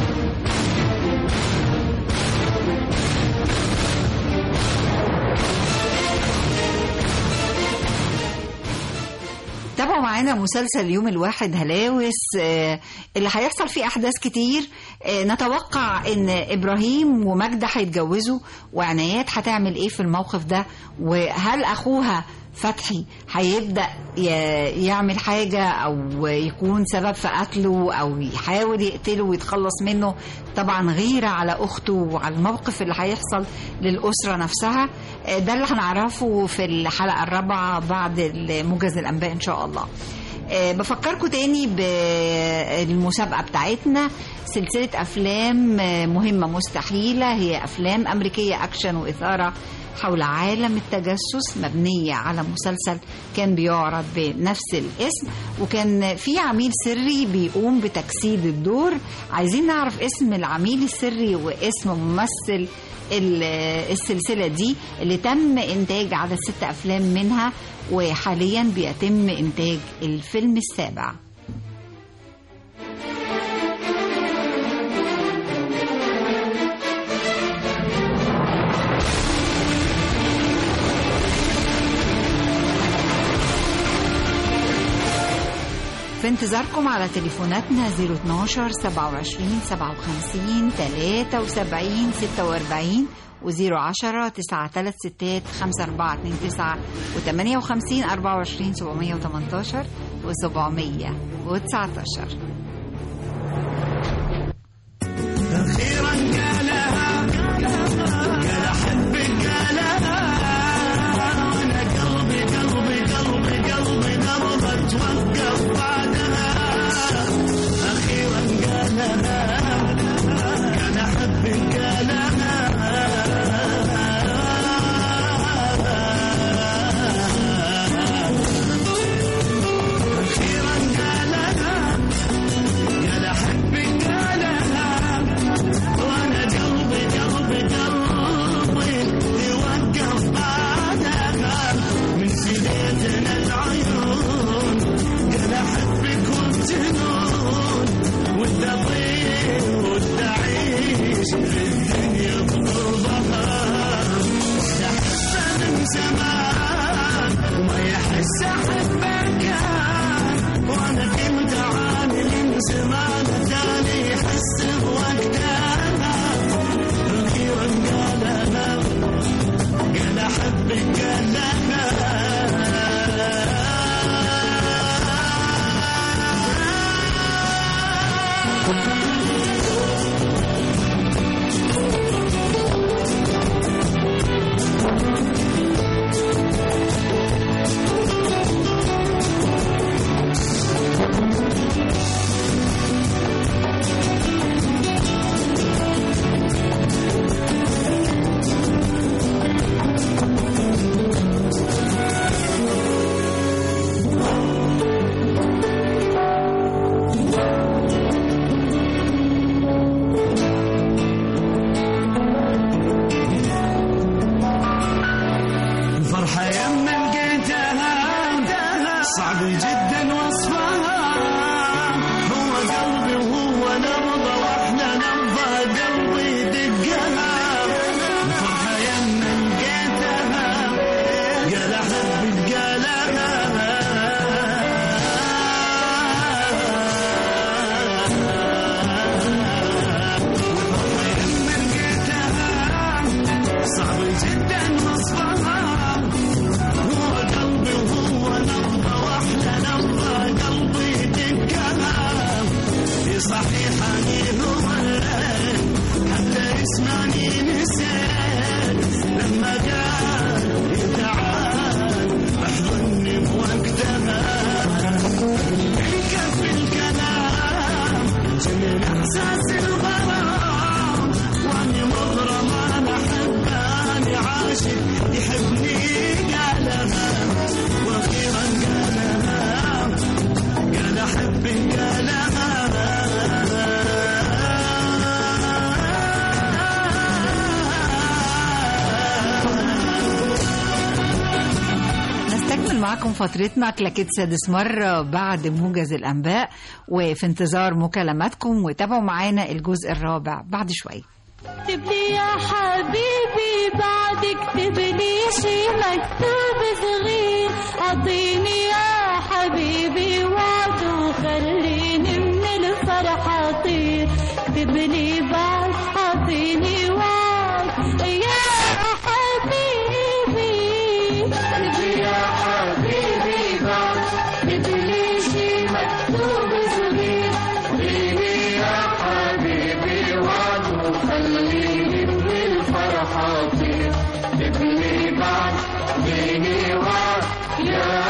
تابعوا معانا مسلسل يوم الواحد هلاوس آه، اللي هيحصل فيه احداث كتير آه، نتوقع ان ابراهيم وماجدة هيتجوزوا وعنايات هتعمل ايه في الموقف ده وهل اخوها فتحي هيبدا ي- يعمل حاجه او يكون سبب في قتله او يحاول يقتله ويتخلص منه طبعا غيره على اخته وعلى الموقف اللي هيحصل للاسره نفسها آه، ده اللي هنعرفه في الحلقه الرابعه بعد موجز الانباء ان شاء الله آه، بفكركم تاني بالمسابقة بتاعتنا سلسلة أفلام آه، مهمة مستحيلة هي أفلام أمريكية أكشن وإثارة حول عالم التجسس مبنية على مسلسل كان بيعرض بنفس الاسم وكان في عميل سري بيقوم بتجسيد الدور عايزين نعرف اسم العميل السري واسم ممثل ال- السلسلة دي اللي تم إنتاج عدد ست أفلام منها وحاليا بيتم إنتاج الفيلم السابع في انتظاركم على تليفوناتنا 012 27 57 73 46 و010 9 6 5 4 2 9 و58 24 718 و719 أخيرا قالها قال أحبك قالها وأنا قلبي قلبي قلبي قلبي نبض توقف بعدها أخيرا قالها كان أحبك قالها زمان تاني يحس بوقتها أخيرا قال أنا قال أحبك قال الفرحة يما لقيتها صعب جدا وصفها هو قلبي وهو نبضة واحنا نبضة قلبي دقها الفرحة يما لقيتها قال أحبك قال صعب جدا وصفها هو قلبي وهو نبضة واحدة نبضة قلبي دقها في صحيح أني هو حتى اسمعني نسيت لما قال تعال احضني بوقتها انكف الكلام جميل احساس الغرام واني مغرم انا حباني عاشق يحبني قالها واخيرا قالها قال احبك نستكمل معكم فترتنا كلاكيت سادس مرة بعد موجز الأنباء وفي انتظار مكالماتكم وتابعوا معانا الجزء الرابع بعد شوية اكتب لي يا حبيبي بعد اكتب لي شي مكتوب صغير اعطيني يا حبيبي وعد وخليني من الفرح اطير اكتب لي بعد اعطيني وعد يا حبيبي اكتب لي يا حبيبي بعد اكتب لي شي مكتوب صغير اعطيني يا حبيبي وعد وخليني من الفرح اطير اكتب لي بعد اعطيني وعد يا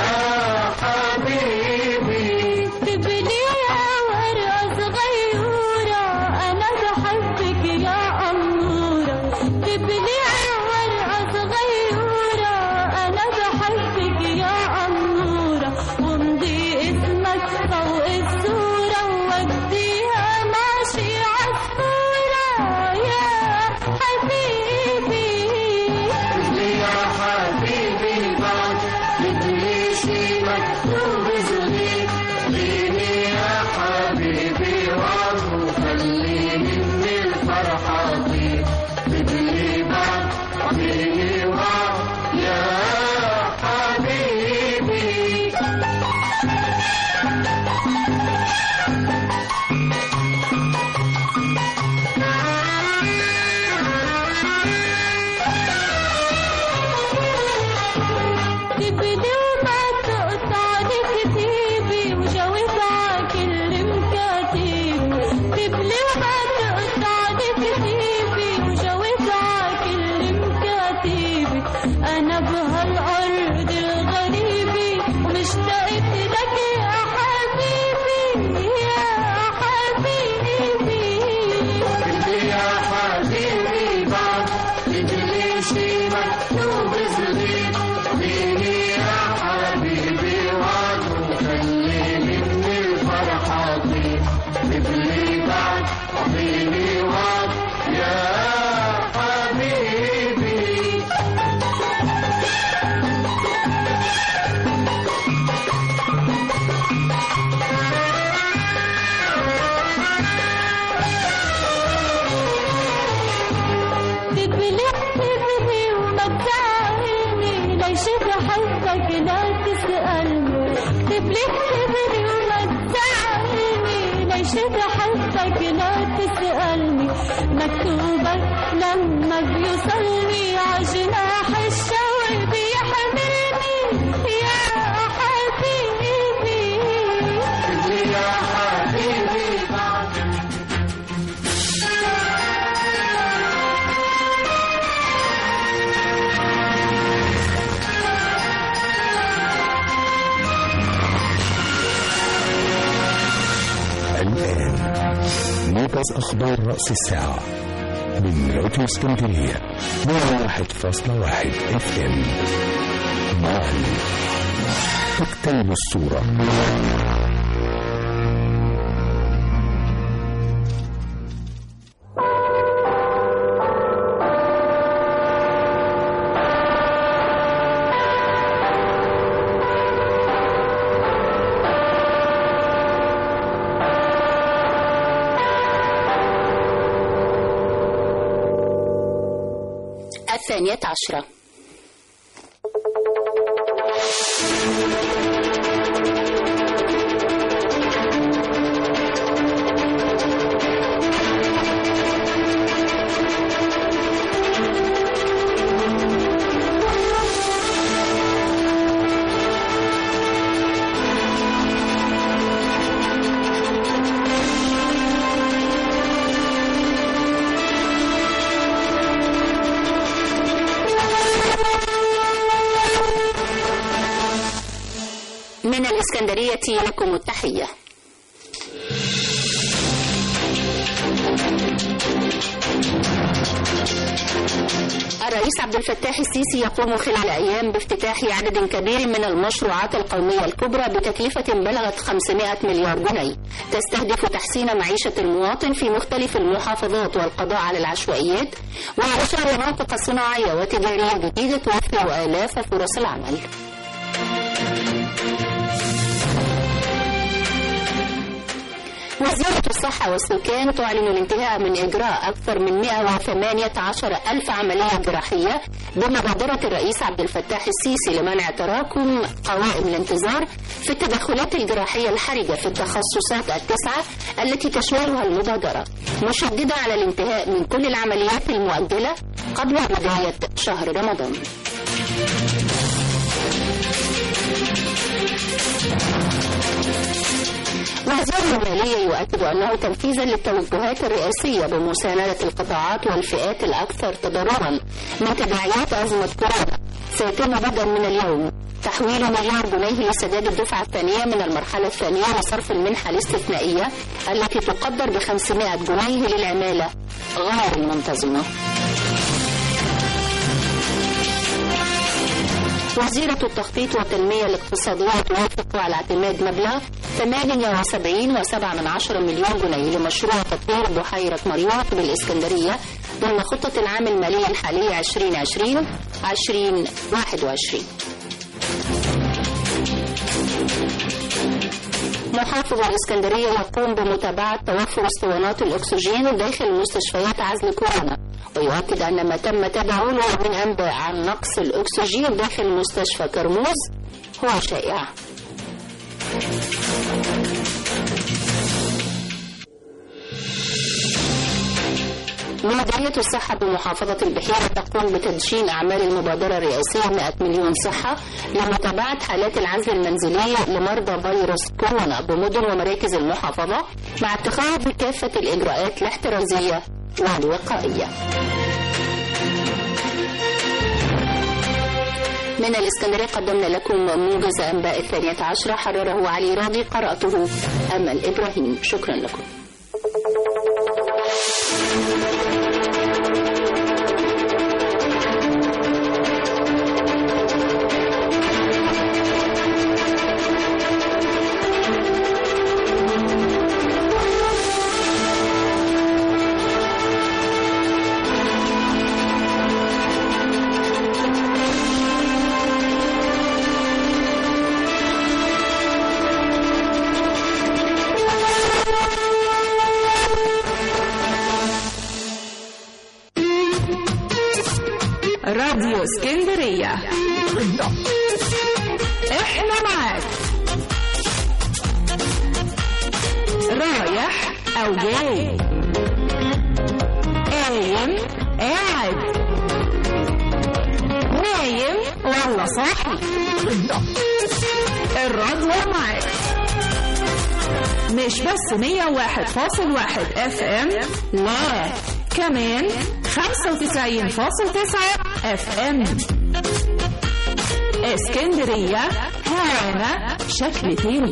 حبيبي اكتب لي يا ورقة صغيرة أنا بحبك يا أمورة اكتب لي يا ورقة صغيرة أنا بحبك يا أمورة وامضي اسمك فوق الصورة ووديها ماشي عصفورة يا حبيبي لي يا حبيبي بعد بدي شي مكتوب صغير ليني يا حبيبي وعد وخليني من الفرح اطير بدي بعد اعطيني وعد يا حبيبي تبدي وما تقطع لي كتيبي وجاوب على كل مكاتبي تبلي وما تقطع لي كتيبي وجاوب على كل مكاتبي انا بهالارض الغريبة ومشتاقة لك يا حبيبي يا حبيبي يا حبيبي بعد تدري شي مكتوب صغير ليني يا حبيبي وعد وخليني من الفرح اطير تدري بعد اعطيني وعد يا حبيبي تبلي تبلي وما تزعلني ليش بحبك لا تسألني تبلي تبلي وما تزعلني ليش بحبك لا تسألني مكتوبة لما بيوصلني عجناح الشوق بيحملني يا حبيبي يا حبيبي الآن موجز أخبار رأس الساعة من راديو اسكندرية 101.1 اف ام معا تكتمل الصورة الثانية عشرة من الإسكندرية لكم التحية الرئيس عبد الفتاح السيسي يقوم خلال أيام بافتتاح عدد كبير من المشروعات القومية الكبرى بتكلفة بلغت 500 مليار جنيه تستهدف تحسين معيشة المواطن في مختلف المحافظات والقضاء على العشوائيات وإنشاء مناطق صناعية وتجارية جديدة توفر آلاف فرص العمل وزارة الصحة والسكان تعلن الانتهاء من إجراء أكثر من 118 ألف عملية جراحية بمبادرة الرئيس عبد الفتاح السيسي لمنع تراكم قوائم الانتظار في التدخلات الجراحية الحرجة في التخصصات التسعة التي تشملها المبادرة مشددة على الانتهاء من كل العمليات المؤجلة قبل بداية شهر رمضان وزير المالية يؤكد أنه تنفيذا للتوجهات الرئاسية بمساندة القطاعات والفئات الأكثر تضررا من تداعيات أزمة كورونا سيتم بدءا من اليوم تحويل مليار جنيه لسداد الدفعة الثانية من المرحلة الثانية لصرف المنحة الاستثنائية التي تقدر ب 500 جنيه للعمالة غير المنتظمة وزيرة التخطيط والتنمية الاقتصادية توافق على اعتماد مبلغ 78.7 مليون جنيه لمشروع تطوير بحيرة مريوط بالإسكندرية ضمن خطة العام المالي الحالي 2020 2021 محافظ الإسكندرية يقوم بمتابعة توفر اسطوانات الأكسجين داخل مستشفيات عزل كورونا ويؤكد أن ما تم تداوله من أنباء عن نقص الأكسجين داخل مستشفى كرموز هو شائع مديرية الصحة بمحافظة البحيرة تقوم بتدشين أعمال المبادرة الرئاسية 100 مليون صحة لمتابعة حالات العزل المنزلية لمرضى فيروس كورونا بمدن ومراكز المحافظة مع اتخاذ كافة الإجراءات الاحترازية والوقائية. من الإسكندرية قدمنا لكم موجز أنباء الثانية عشرة حرره علي راضي قرأته أمل إبراهيم شكرا لكم راديو اسكندرية احنا معاك رايح أو جاي قايم قاعد نايم ولا صاحي الراديو معاك مش بس 101.1 اف ام لا كمان 95.9 اف ام اسكندرية هوانا شكل تاني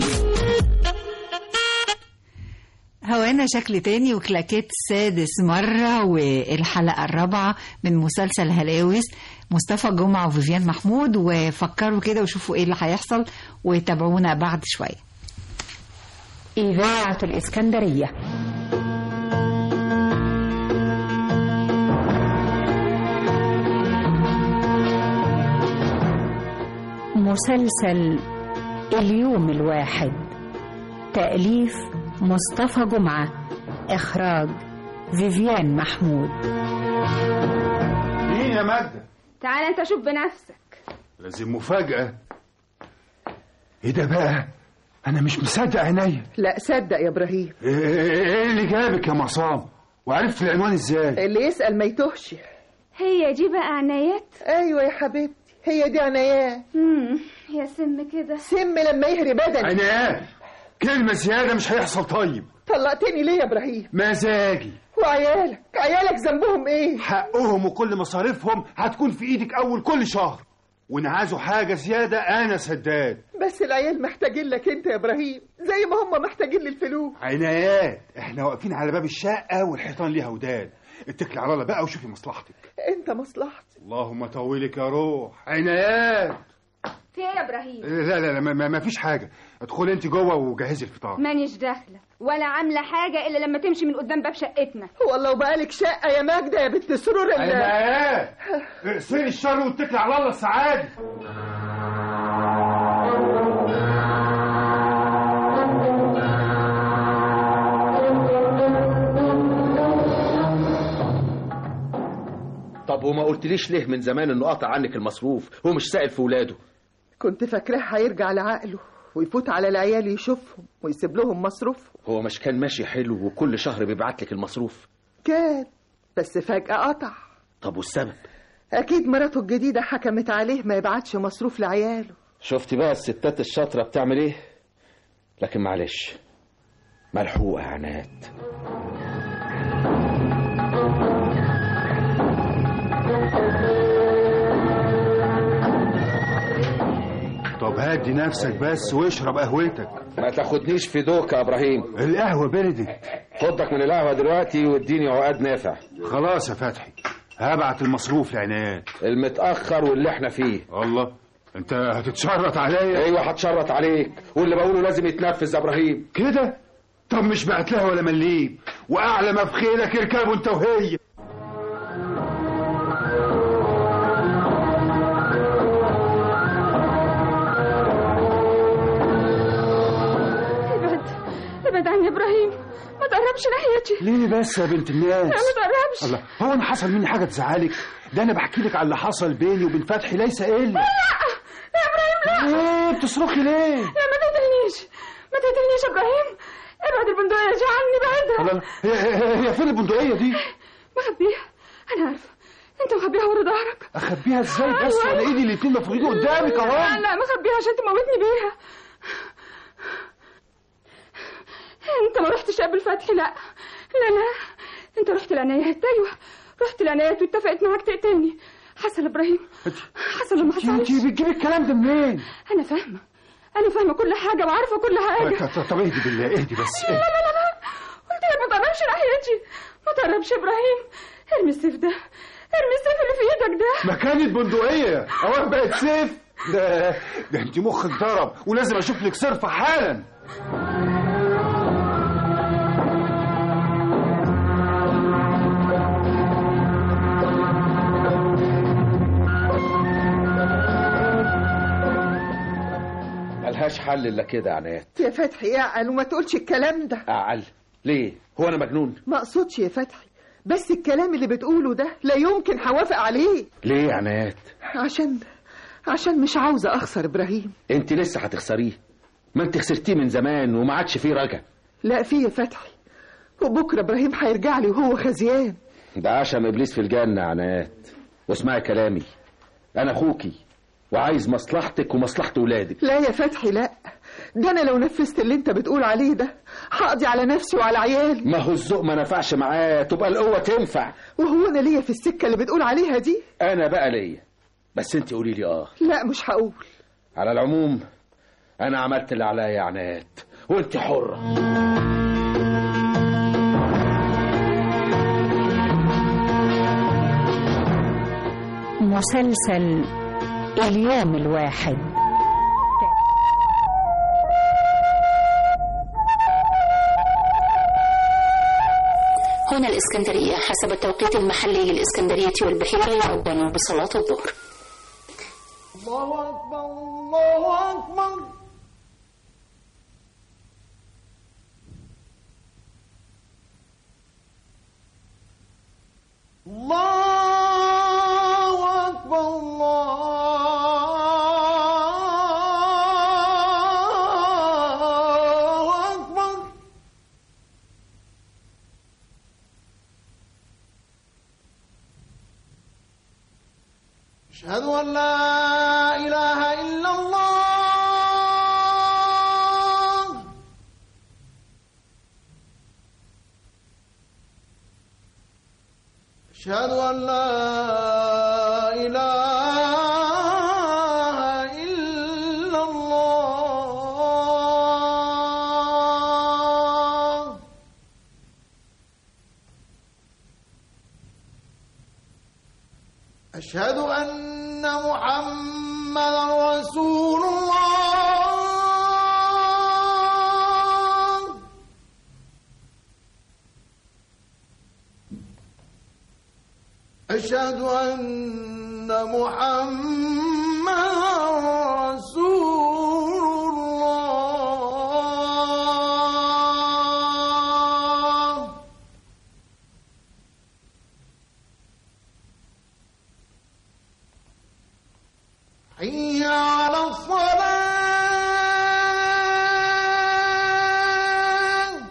هوانا شكل تاني وكلاكيت سادس مرة والحلقة الرابعة من مسلسل هلاوس مصطفى جمعة وفيفيان محمود وفكروا كده وشوفوا ايه اللي هيحصل وتابعونا بعد شوية إذاعة الإسكندرية مسلسل اليوم الواحد تأليف مصطفى جمعة إخراج فيفيان محمود مين يا ماجدة تعال انت شوف بنفسك لازم مفاجأة ايه ده بقى انا مش مصدق عينيا لا صدق يا ابراهيم ايه إيه اللي جابك يا مصام وعرفت العنوان ازاي اللي يسأل ما يتوهش هي دي بقى عنايات ايوه يا حبيبتي هي دي عنايات امم يا سم كده سم لما يهري بدني عنايات كلمة زيادة مش هيحصل طيب طلقتني ليه يا ابراهيم مزاجي وعيالك عيالك ذنبهم ايه حقهم وكل مصاريفهم هتكون في ايدك اول كل شهر وان عايزوا حاجة زيادة انا سداد بس العيال محتاجين لك انت يا ابراهيم زي ما هم محتاجين للفلوس عنايات احنا واقفين على باب الشقة والحيطان ليها وداد اتكلي على الله بقى وشوفي مصلحتك انت مصلحتي اللهم طولك يا روح عنايات في ايه يا ابراهيم لا لا لا ما- ما ما فيش حاجة ادخلي انت جوه وجهزي الفطار مانيش داخله ولا عامله حاجه الا لما تمشي من قدام باب شقتنا والله وبقالك شقه يا ماجده يا بنت سرور ال- عنايات اقسلي الشر واتكلي على الله السعادة طب وما قلتليش ليه من زمان انه قطع عنك المصروف هو مش سائل في ولاده كنت فاكراه هيرجع لعقله ويفوت على العيال يشوفهم ويسيب لهم مصروفهم هو مش كان ماشي حلو وكل شهر بيبعت لك المصروف كان بس فجأة قطع طب والسبب أكيد مراته الجديدة حكمت عليه ما يبعتش مصروف لعياله شفتي بقى الستات الشاطرة بتعمل ايه لكن معلش ملحوقة يا عناد طب هدي نفسك بس واشرب قهوتك ما تاخدنيش في دوك يا ابراهيم القهوة بردت خدك من القهوة دلوقتي واديني عقاد نافع خلاص يا فتحي هبعت المصروف لعنايات المتأخر واللي احنا فيه الله انت هتتشرط عليا ايوه هتشرط عليك واللي بقوله لازم يتنفذ يا ابراهيم كده طب مش بعت لها ولا مليم واعلى ما في خيلك اركبوا انت وهي ابعد ابعد عني يا ابراهيم ما تقربش ناحيتي ليه بس يا بنت الناس لا ما تقربش الله هو انا حصل مني حاجه تزعلك ده انا بحكي لك على اللي حصل بيني وبين فتحي ليس الا لا يا ابراهيم لا ليه بتصرخي ليه لا ما تقتلنيش ما تقتلنيش يا ابراهيم ابعد البندقية دي عني بعدها الله هي, هي, هي فين البندقيه دي مخبيها انا عارفه انت مخبيها ورا ظهرك اخبيها ازاي بس أيوة. ولا ايدي الاتنين مفروضين قدامك لا اهو لا مخبيها عشان تموتني بيها انت ما رحتش قبل فتحي لا لا لا انت رحت العنايات ايوه رحت العنايات واتفقت معاك تقتلني حصل يا ابراهيم حصل ولا ما حصلش انت بتجيبي الكلام ده منين انا فاهمه انا فاهمه كل حاجه وعارفه كل حاجه طب- طب اهدي بالله اهدي بس لا لا لا لا قلت لك ما تقربش ناحيتي ما تقربش يا ابراهيم ارمي السيف ده ارمي السيف اللي في ايدك ده ما كانت بندقيه اوه بقت سيف ده ده انت مخك ضرب ولازم اشوف لك صرفه حالا ملهاش حل الا كده يا عناد يا فتحي اعقل وما تقولش الكلام ده اعل ليه هو انا مجنون ما اقصدش يا فتحي بس الكلام اللي بتقوله ده لا يمكن هوافق عليه ليه يا عناد عشان عشان مش عاوزة أخسر إبراهيم انت لسه هتخسريه ما انت خسرتيه من زمان وما عادش فيه رجع لا في يا فتحي وبكرة إبراهيم هيرجع لي وهو خزيان ده عشم ابليس في الجنه يا عنايات واسمعي كلامي انا اخوكي وعايز مصلحتك ومصلحه ولادك لا يا فتحي لا ده أنا لو نفذت اللي أنت بتقول عليه ده هقضي على نفسي وعلى عيالي ما هو الذوق ما نفعش معاه تبقى القوه تنفع وهو أنا ليا في السكة اللي بتقول عليها دي انا بقى ليا بس انت قولي لي اه لا مش هقول على العموم انا عملت اللي عليا يا عنايات وانت حره مسلسل اليوم الواحد هنا الإسكندرية حسب التوقيت المحلي للإسكندرية والبحيرة يعدن بصلاة الظهر الله أكبر الله أكبر الله أكبر الله أكبر أشهد أن لا إله إلا الله أشهد أن لا إله إلا الله أشهد أن محمدا رسول الله أشهد أن محمدا رسول الله حي على الصلاة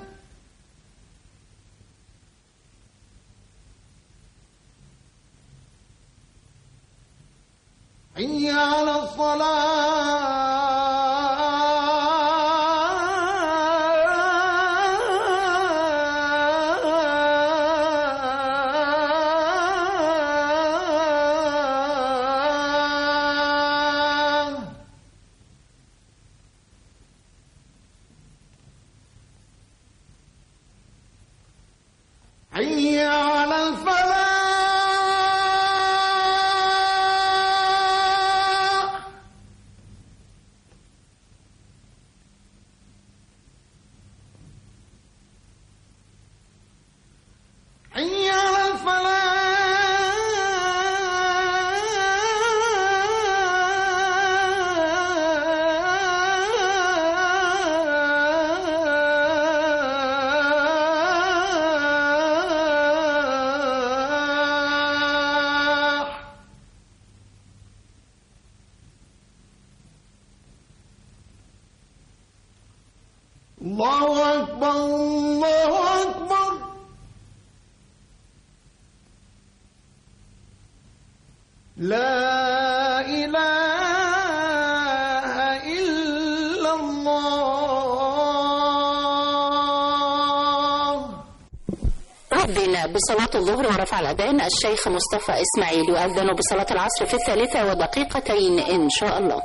حي على الصلاة حي على الفلاح حي على الفلاح الله أكبر الله أكبر لا إله إلا الله أذن بصلاة الظهر ورفع الأذان الشيخ مصطفى إسماعيل يؤذن بصلاة العصر في الثالثة ودقيقتين إن شاء الله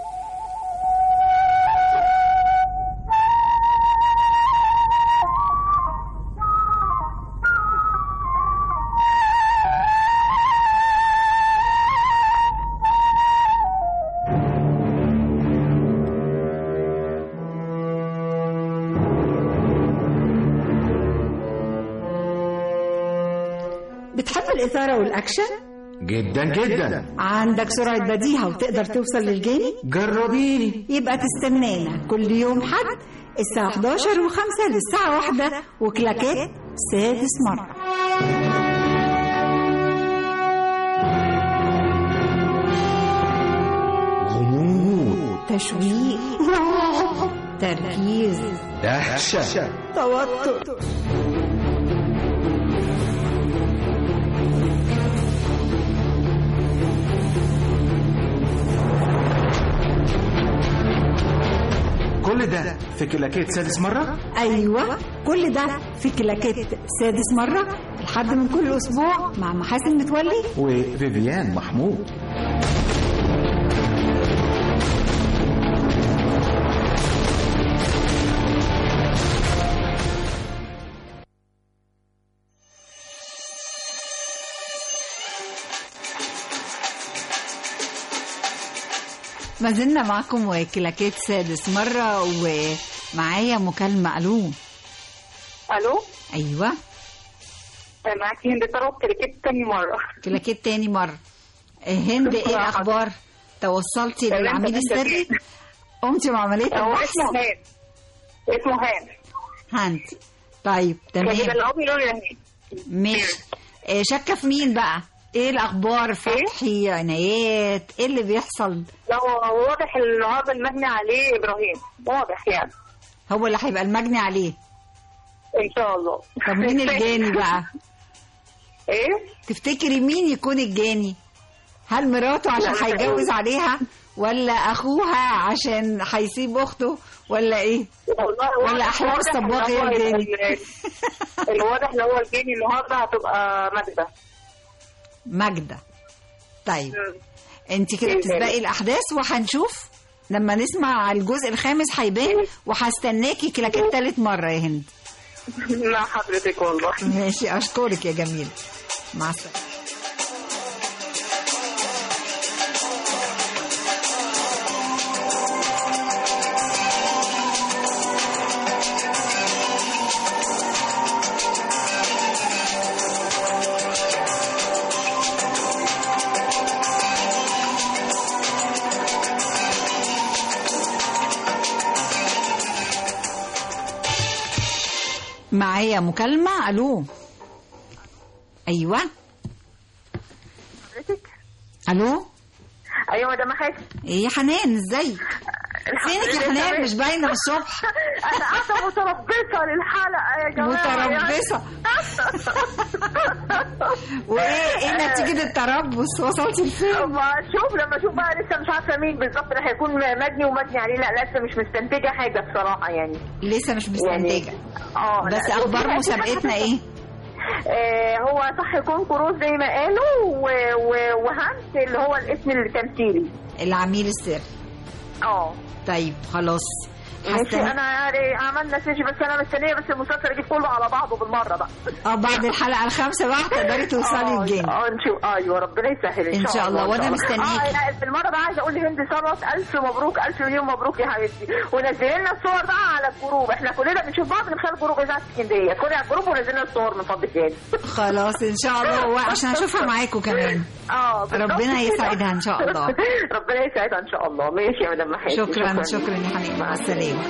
بتحب الإثارة والأكشن؟ جدا جدا عندك سرعة بديهة وتقدر توصل للجاني؟ جربيني يبقى تستنانا كل يوم حد الساعة 11 و5 للساعة 1 وكلاكات سادس مرة غموض تشويق تركيز دهشة توتر كل ده في كلاكيت سادس مرة أيوة كل ده في كلاكيت سادس مرة لحد من كل أسبوع مع محاسن متولي وفيفيان محمود ما زلنا معكم وكلاكيت سادس مرة ومعايا مكالمة ألو الو أيوة معاكي هند ثروت كريكيت تاني مره كلاكيت تاني مرة هند إيه الأخبار؟ توصلتي تمام، للعميل تمام، السري؟ قمتي بعملية هو البحث؟ اسمه هان اسمه هان هانت طيب كان تمام اللي هو بيقولوا لي هان ماشي آه، شاكة في مين بقى؟ ايه الأخبار فتحي عنايات ايه اللي بيحصل؟ لا هو واضح العرض المبني عليه ابراهيم واضح يعني هو اللي هيبقى المجني عليه ان شاء الله طب مين الجاني بقى؟ ايه؟ تفتكري مين يكون الجاني؟ هل مراته عشان لا، هيتجوز عليها ولا اخوها عشان هيسيب اخته ولا ايه؟ والله ولا احلام واضح إن الصباغ هو هي الجاني؟ ال- الواضح اللي هو الجاني النهارده هتبقى ماجده ماجدة طيب انت كده بتسبقي الاحداث وهنشوف لما نسمع الجزء الخامس هيبان وهستناكي كلاكيت تالت مرة يا هند مع حضرتك والله ماشي اشكرك يا جميل مع السلامة معايا مكالمة الو ايوه حضرتك الو ايوه ده محاسن ايه يا حنان ازاي فينك يا لله حنان تمام. مش باينه من الصبح انا قاعده متربصه للحلقه يا جماعه متربصة. وايه ايه نتيجه التربص وصلتي لفين ما شوف لما اشوف بقى لسه مش عارفه مين بالظبط اللي هيكون مجني ومجني عليه لا لسه مش مستنتجه حاجه بصراحه يعني لسه مش مستنتجه اه بس لا، اخبار وفي- مسابقتنا ايه آه هو صح يكون كروز زي ما قالوا و- و- وهانس اللي هو الاسم التمثيلي العميل السري اه طيب خلاص ماشي هستنى- انا يعني عملنا سيجي بس انا مستنيه بس المسلسل يجي كله على بعضه بالمره بقى اه بعد الحلقه الخامسه بقى تقدري توصلي اه الجيم اه نشوف ايوه ربنا يسهل ان, إن شاء الله، وأنا إن شاء مستنيكي. اه لا بالمره بقى عايزه اقول لهند ثروت الف مبروك الف مليون مبروك يا حبيبتي ونزلي لنا الصور بقى على الجروب احنا كلنا بنشوف بعض من خلال جروب اذاعه اسكندريه ادخلي على الجروب ونزلنا الصور من فضلك يعني خلاص ان شاء الله وعشان اشوفها معاكم كمان اه بالظبط ربنا كده. يسعدها ان شاء الله ربنا يسعدها ان شاء الله ماشي يا مدام محاسن شكرا شكرا يا حنان مع السلامه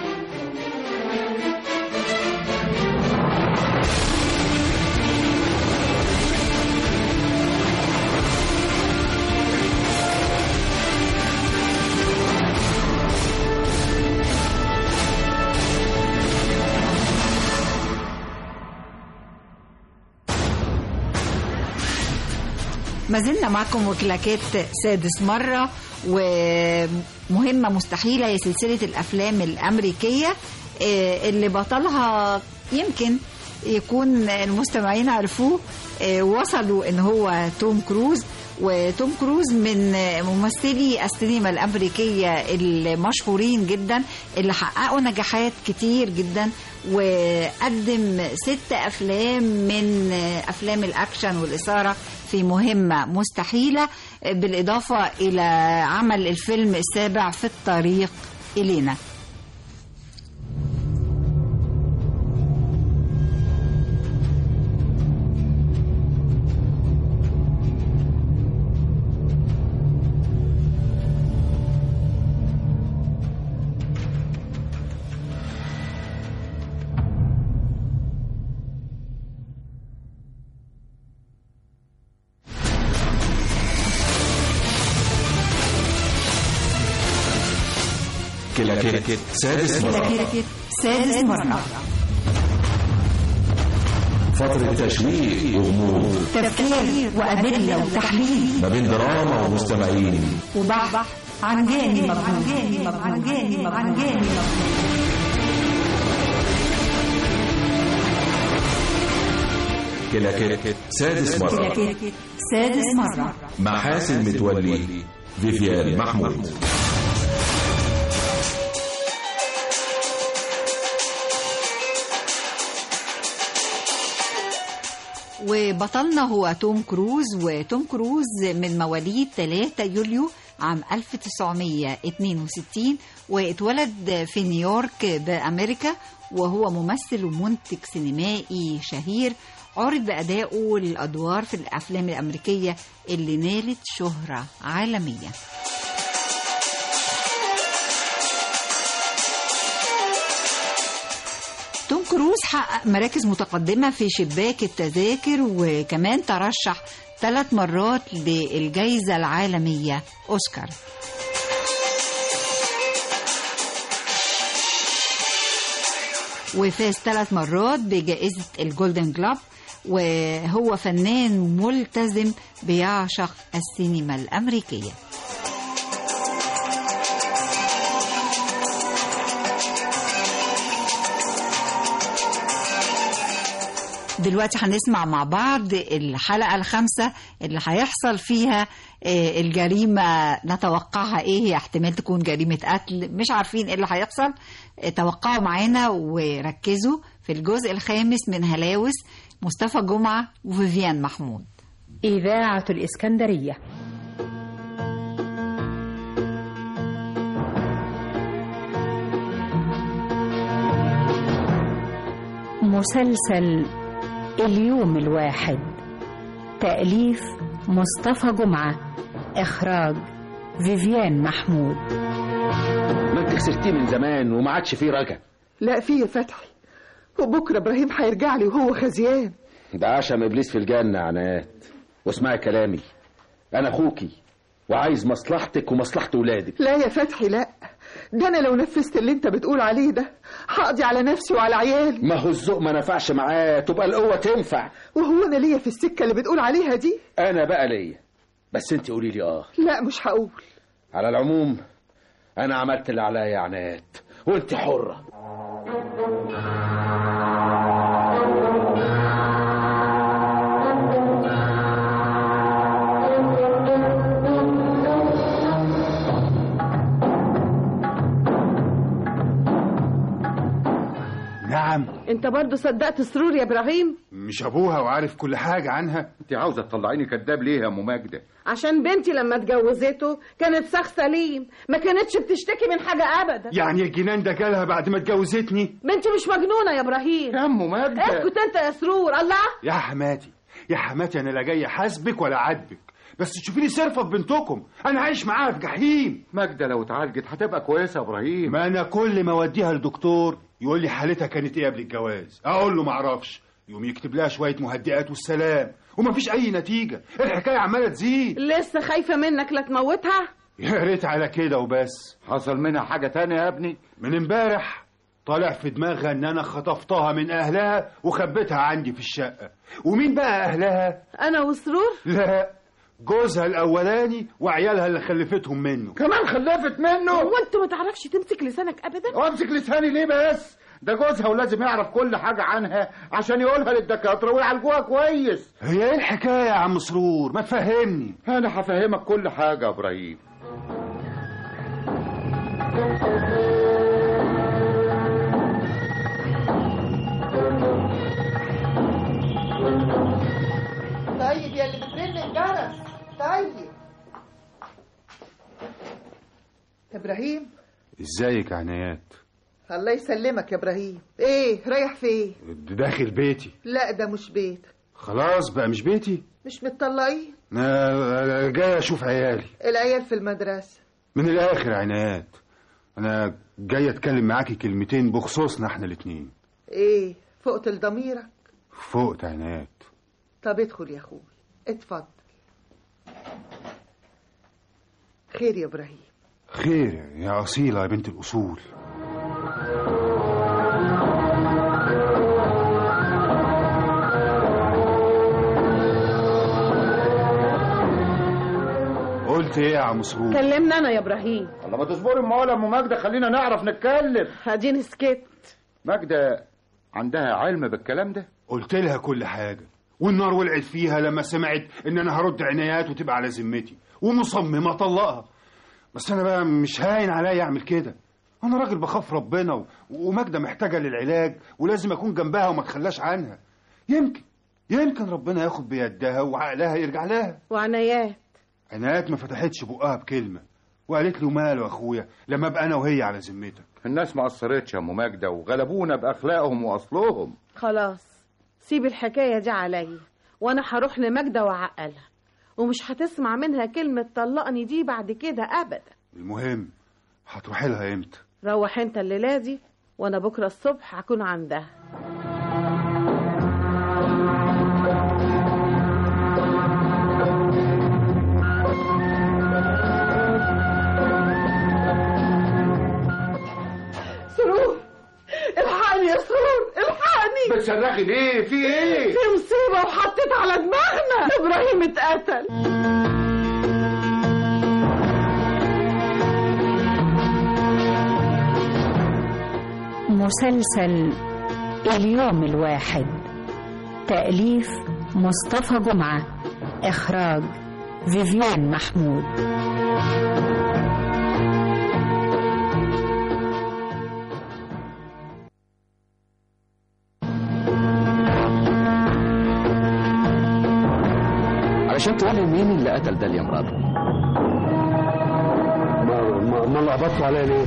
ما زلنا معكم وكلاكيت سادس مرة ومهمة مستحيلة هي سلسلة الأفلام الأمريكية آه، اللي بطلها يمكن يكون المستمعين عرفوه آه، وصلوا ان هو توم كروز وتوم كروز من ممثلي السينما الأمريكية المشهورين جدا اللي حققوا نجاحات كتير جدا وقدم ست أفلام من أفلام الأكشن والإثارة في مهمة مستحيلة بالإضافة إلى عمل الفيلم السابع في الطريق إلينا كلاكيت سادس مرة كلاكيت سادس مرة فترة تشويق وغموض تفكير وأدلة وتحليل ما بين دراما ومستمعين وبحث عن جاني مبهوم عن جاني مبهوم عن جاني مبهوم عن جاني مبهوم كلاكيت سادس مرة كلاكيت سادس مرة مع حاسن متولي فيفيان محمود وبطلنا هو توم كروز وتوم كروز من مواليد 3 يوليو عام 1962 واتولد في نيويورك بأمريكا وهو ممثل ومنتج سينمائي شهير عرض بأدائه للأدوار في الأفلام الأمريكية اللي نالت شهرة عالمية توم كروز حقق مراكز متقدمة في شباك التذاكر وكمان ترشح ثلاث مرات للجائزة العالمية أوسكار وفاز ثلاث مرات بجائزة الجولدن جلوب وهو فنان ملتزم بيعشق السينما الأمريكية دلوقتي هنسمع مع بعض الحلقة الخامسة اللي هيحصل فيها آه، الجريمة نتوقعها ايه هي احتمال تكون جريمة قتل مش عارفين ايه اللي هيحصل آه، توقعوا معانا وركزوا في الجزء الخامس من هلاوس مصطفى جمعة وفيفيان محمود إذاعة الإسكندرية مسلسل اليوم الواحد تأليف مصطفى جمعة إخراج فيفيان محمود ما انت خسرتيه من زمان وما عادش فيه رجع لا في يا فتحي وبكره ابراهيم هيرجع لي وهو خزيان ده عشم ابليس في الجنه يا عناد واسمعي كلامي انا اخوكي وعايز مصلحتك ومصلحه ولادك لا يا فتحي لا ده انا لو نفذت اللي انت بتقول عليه ده هقضي على نفسي وعلى عيالي ما هو الذوق ما نفعش معاه تبقى القوه تنفع وهو انا ليا في السكه اللي بتقول عليها دي انا بقى ليا بس انت قولي لي اه لا مش هقول على العموم انا عملت اللي عليا يا عناد وانت حره نعم انت برضو صدقت سرور يا ابراهيم مش ابوها وعارف كل حاجه عنها انت عاوزه تطلعيني كذاب ليه يا ام ماجده عشان بنتي لما اتجوزته كانت ساخ سليم ما كانتش بتشتكي من حاجه ابدا يعني الجنان ده جالها بعد ما اتجوزتني بنتي مش مجنونه يا ابراهيم يا ام ماجده اسكت انت يا سرور الله يا حماتي يا حماتي انا لا جاي احاسبك ولا اعاتبك بس تشوفي لي صرفه في بنتكم انا عايش معاها في جحيم ماجده لو اتعالجت هتبقى كويسه يا ابراهيم ما انا كل ما اوديها لدكتور يقول لي حالتها كانت ايه قبل الجواز اقول له معرفش يقوم يكتب لها شويه مهدئات والسلام ومفيش اي نتيجه الحكايه عماله تزيد لسه خايفه منك لا تموتها يا ريت على كده وبس حصل منها حاجه تانية يا ابني من امبارح طالع في دماغها ان انا خطفتها من اهلها وخبيتها عندي في الشقه ومين بقى اهلها انا وسرور لا جوزها الاولاني وعيالها اللي خلفتهم منه كمان خلفت منه هو انت ما تعرفش تمسك لسانك ابدا وامسك لساني ليه بس ده جوزها ولازم يعرف كل حاجه عنها عشان يقولها للدكاتره ويعالجوها كويس هي ايه الحكايه يا عم سرور ما تفهمني انا هفهمك كل حاجه يا ابراهيم طيب يا اللي بترن الجرس طيب ابراهيم ازيك يا عنايات الله يسلمك يا ابراهيم ايه رايح فين داخل بيتي لا ده مش بيت خلاص بقى مش بيتي مش متطلقين انا جاي اشوف عيالي العيال في المدرسه من الاخر يا عنايات انا جاي اتكلم معاكي كلمتين بخصوصنا احنا الاتنين ايه فقت لضميرك فوقت يا عنايات طب ادخل يا اخوي اتفضل خير يا ابراهيم خير يا اصيله يا بنت الاصول قلت قلت ايه يا عم سرور كلمنا انا يا ابراهيم الله ما تصبري ام ولا ام ماجده خلينا نعرف نتكلم اديني سكت ماجده عندها علم بالكلام ده قلت لها كل حاجه والنار ولعت فيها لما سمعت ان انا هرد عنايات وتبقى على ذمتي ومصممه اطلقها بس انا بقى مش هاين عليا اعمل كده انا راجل بخاف ربنا و... وماجده محتاجه للعلاج ولازم اكون جنبها وما اتخلاش عنها يمكن يمكن ربنا ياخد بيدها وعقلها يرجع لها وعنايات عنايات ما فتحتش بقها بكلمه وقالت له ماله يا اخويا لما ابقى انا وهي على ذمتك الناس ما قصرتش يا ام ماجده وغلبونا باخلاقهم واصلهم خلاص سيب الحكايه دي عليا وانا هروح لماجده وعقلها ومش هتسمع منها كلمه طلقني دي بعد كده ابدا المهم هتروحي لها امتى روح انت الليله دي وانا بكره الصبح هكون عندها سرور الحقني يا سرور الحقني بتصرخي ليه في ايه في مصيبه وحطيت على دماغنا ابراهيم اتقتل مسلسل اليوم الواحد تأليف مصطفى جمعة إخراج فيفيان محمود علشان تقولي مين اللي قتل ده يا مراد ما ما, ما لخبطتوا عليا ليه؟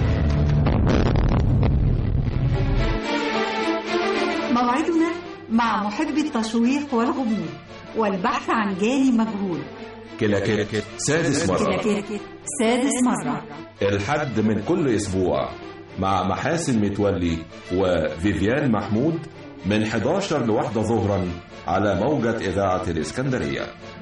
موعدنا مع محب التشويق والغموض والبحث عن جاني مجهول كلاكيت سادس مرة كلاكيت سادس مرة الحد من كل أسبوع مع محاسن متولي وفيفيان محمود من 11 لواحدة ظهرا على موجة إذاعة الإسكندرية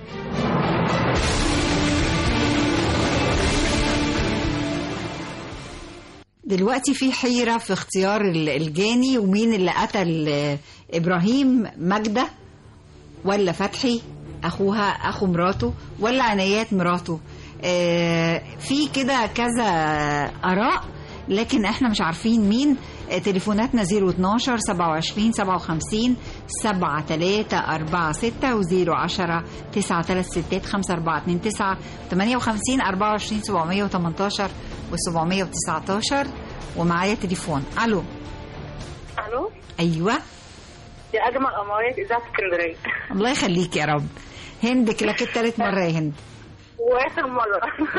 دلوقتي في حيرة في اختيار ال- الجاني ومين اللي قتل آه، إبراهيم ماجدة ولا فتحي أخوها أخو مراته ولا عنايات مراته آه، في كده كذا آراء لكن احنا مش عارفين مين آه، تليفوناتنا 012 27 57 7 3 4 6 و 010 9 3 6 5 4 2 9 58 24 718 و 719 ومعايا تليفون الو الو ايوه يا اجمل امارات اذاعه اسكندريه الله يخليك يا رب هند كلاكيت تالت مرة يا هند واخر مره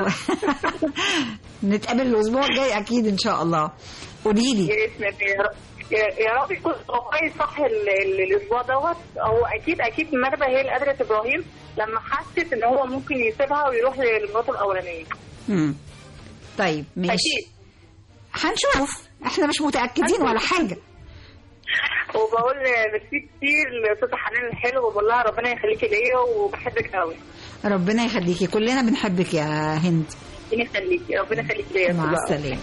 نتقابل الأسبوع الجاي أكيد إن شاء الله قولي لي يا ريت نبي- يا رب- يا- يا رب يكون كويس صح ال- ال- الاسبوع دوت هو اكيد اكيد ماجده هي اللي قدرت ابراهيم لما حست ان هو ممكن يسيبها ويروح لمراته الاولانيه مم. طيب ماشي اكيد هنشوف احنا مش متأكدين ولا حاجة وبقول ميرسي كتير لصوت حنان الحلو وبقول لها ربنا يخليكي ليا وبحبك قوي ربنا يخليكي كلنا بنحبك يا هند ربنا يخليكي ربنا يخليكي ليا مع كلها. السلامة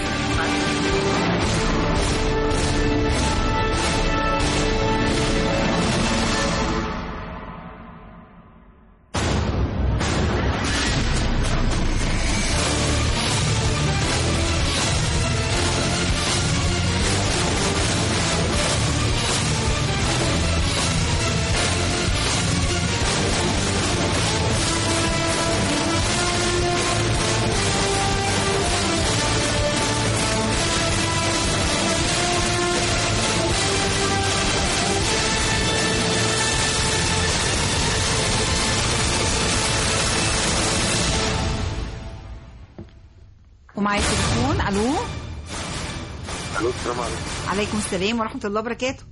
ومعايا تليفون الو الو السلام عليكم عليكم السلام ورحمة الله وبركاته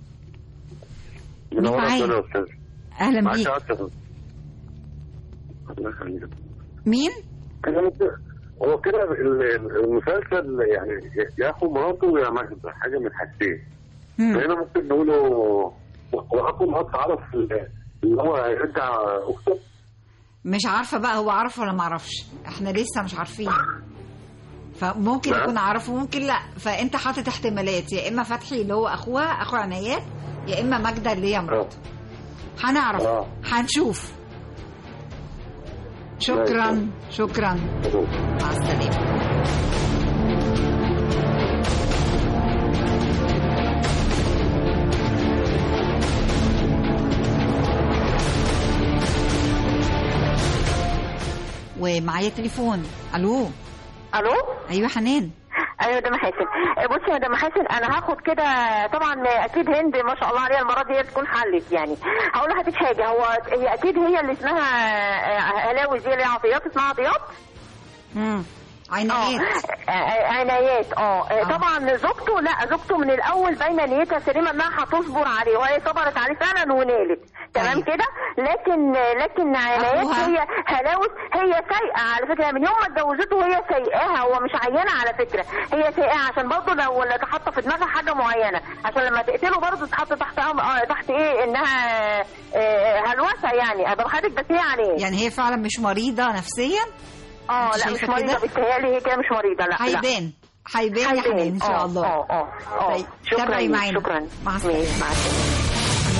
منور معايا؟ ربنا يا استاذ أهلا معاك بيك عاطف الله يخليك مين؟ كده- هو كده ال- ال- المسلسل يعني يا اخو مراته يا ماجدة حاجه من حاجتين فهنا ممكن نقوله واخو مراته عرف اللي هو هيرجع اخته مش عارفة بقى هو عرف ولا ما عرفش احنا لسه مش عارفين فممكن لا. يكون عارف وممكن لا فانت حاطط احتمالات يا اما فتحي اللي هو اخوها اخو عنايات يا اما ماجدة اللي هي مراته هنعرف آه. هنشوف شكرا شكرا مع السلامة ومعايا تليفون الو الو ايوه حنان ايوه ده محاسن بصي يا ده محاسن انا هاخد كده طبعا اكيد هند ما شاء الله عليها المره دي هي تكون حلت يعني هقول لحضرتك حاجه هو هي اكيد هي اللي اسمها آه، هلاوي دي اللي هي عطيات اسمها عطيات امم عنايات آه، آه، عنايات اه آه، طبعا زوجته لا زوجته من الاول باينه نيتها سليمه انها هتصبر عليه وهي صبرت عليه فعلا ونالت تمام كده لكن لكن عنايات أخوها. هي هلاوس هي سايقه على فكره من يوم ما اتجوزته هي سايقاها هو مش عيانه على فكره هي سايقاها عشان برضه لو اللي حاطه في دماغها حاجه معينه عشان لما تقتله برضه تتحط تحت آه، تحت ايه انها آه، هلوسه يعني ابقى حضرتك بس هي عنايات يعني هي فعلا مش مريضة نفسيا اه أنت لا مش شايفة مريضه كده؟ بتهيألي هي كده مش مريضه لا لا هيبان هيبان يا هيبان. حنان ان شاء آه، الله اه اه اه طيب شكرا تابعي ليك، معانا شكرا مع السلامة ماشي، مع السلامه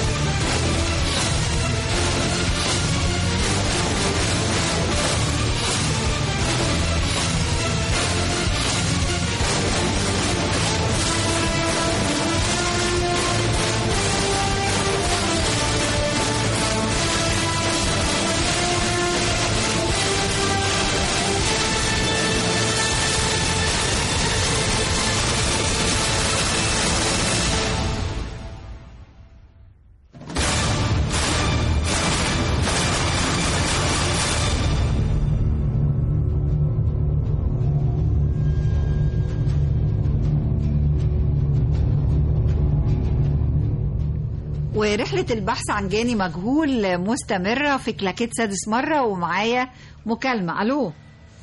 ورحلة البحث عن جاني مجهول مستمرة في كلاكيت سادس مرة ومعايا مكالمة ألو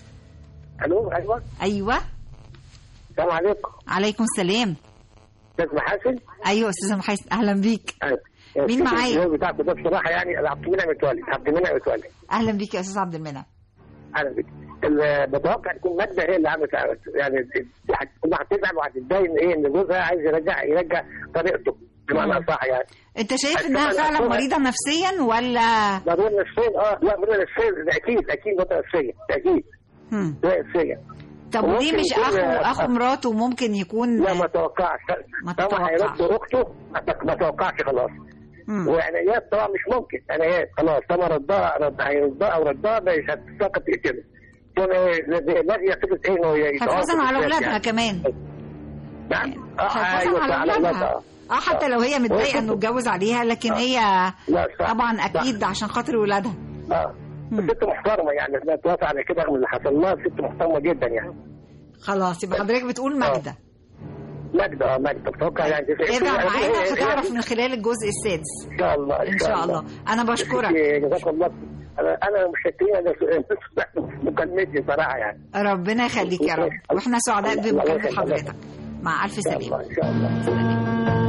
الو ايوه أيوة السلام عليكم عليكم السلام استاذ محاسن أيوة أستاذة محاسن أهلا بيك أيوة. مين معايا؟ الجواب بتاعكم ده بصراحه يعني أنا عبد المنعم متولي عبد المنعم متولي أهلا بيك يا أستاذ عبد المنعم اهلا بك ال- بتوقع تكون ماده هي اللي عملت يعني هتكون هتزعل وهتتضايق ان ايه ان جوزها عايز يرجع يرجع طريقته بمعنى اصح يعني أنت شايف إنها هتكون فعلا أخوها- مريضة نفسيا ولا ضروري نفسيا اه لا مريضه نفسيا ده اكيد اكيد مريضه نفسيا اكيد هم. ده نفسيا طب وليه وممكن مش يكون- أخو أخو مراته ممكن يكون لا ما توقعش ما طبعا هيرد اخته ما ما توقعش خلاص وعنايات طبعا مش ممكن عنايات خلاص طبعا ردها رد هيردها او ردها مش هتستقط تقتله تكون ايه لاغيه فكره ايه انه يتعاقب حفاظا على بالذات أولادها يعني. كمان نعم اه حفاظا ايوه على على أولادها اولادها اه حتى لو هي متضايقة إنه اتجوز عليها لكن هي لا صح طبعا أكيد عشان خاطر ولادها اه ست محترمه يعني احنا توافق على كده رغم اللي حصل لها ست محترمه جدا يعني خلاص يبقى حضرتك بتقول ماجدة ماجدة اه ماجدة بتوقع يعني ارجع معانا هي- هي- هتعرف من خلال الجزء السادس ان شاء الله إن شاء الله أنا بشكرك جزاك الله انا انا مشكرين انا مكالمتي صراحه يعني ربنا يخليك يا رب واحنا سعداء الله بمكالمة يخليك. حضرتك مع ألف سلامة ان شاء الله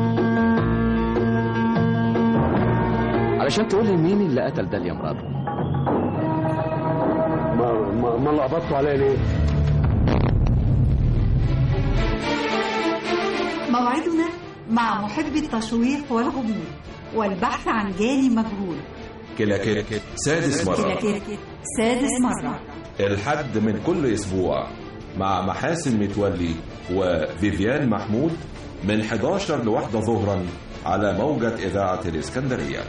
علشان تقول لي مين اللي قتل داليا مراته ما ما, ما اللي قبضتوا عليا ليه؟ موعدنا مع محب التشويق والغموض والبحث عن جاني مجهول كلاكيت سادس مرة كلاكيت سادس مرة الحد من كل أسبوع مع محاسن متولي وفيفيان محمود من 11 لواحدة ظهرا على موجة إذاعة الإسكندرية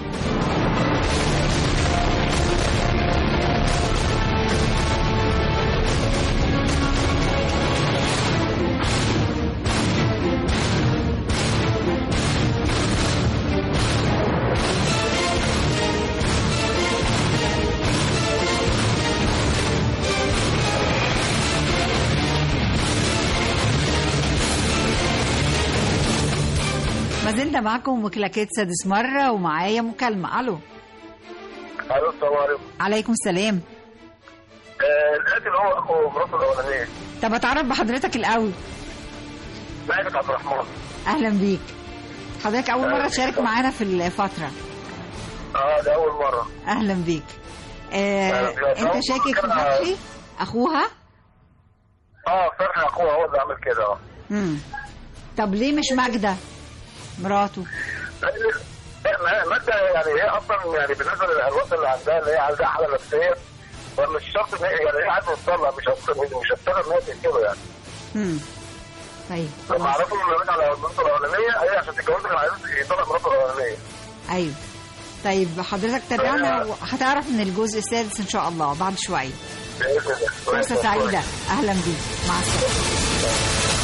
ما زلنا معكم وكلاكيت سادس مرة ومعايا مكالمة ألو الو السلام عليكم عليكم السلام آه، القاتل هو اخو مراته الاولانيه طب اتعرف بحضرتك الأول مالك عبد الرحمن أهلا بيك حضرتك أول مرة تشارك معانا في الفترة اه ده اول مره أهلا بيك آه أهلا بيك. أنت شاكك في فتحي أخوها اه فرحي اخوها هو اللي عمل كده اه مم. طب ليه مش ماجدة مراته ما- مادة يعني هي اصلا يعني بالنسبه للالوان اللي عندها اللي هي عندها حاله نفسيه فمش شرط ان هي يعني هي عايزه تطلع مش هت- مش هتشتغل ان هي تقتله يعني مم. طيب لما اعرفه لما رجع على مراته الاولانيه هي عشان تتجوز كان عايز يطلع مراته الاولانيه ايوه طيب حضرتك تابعنا وهتعرف من الجزء السادس ان شاء الله بعد شويه باذن الله فرصه سعيده اهلا بيك مع السلامه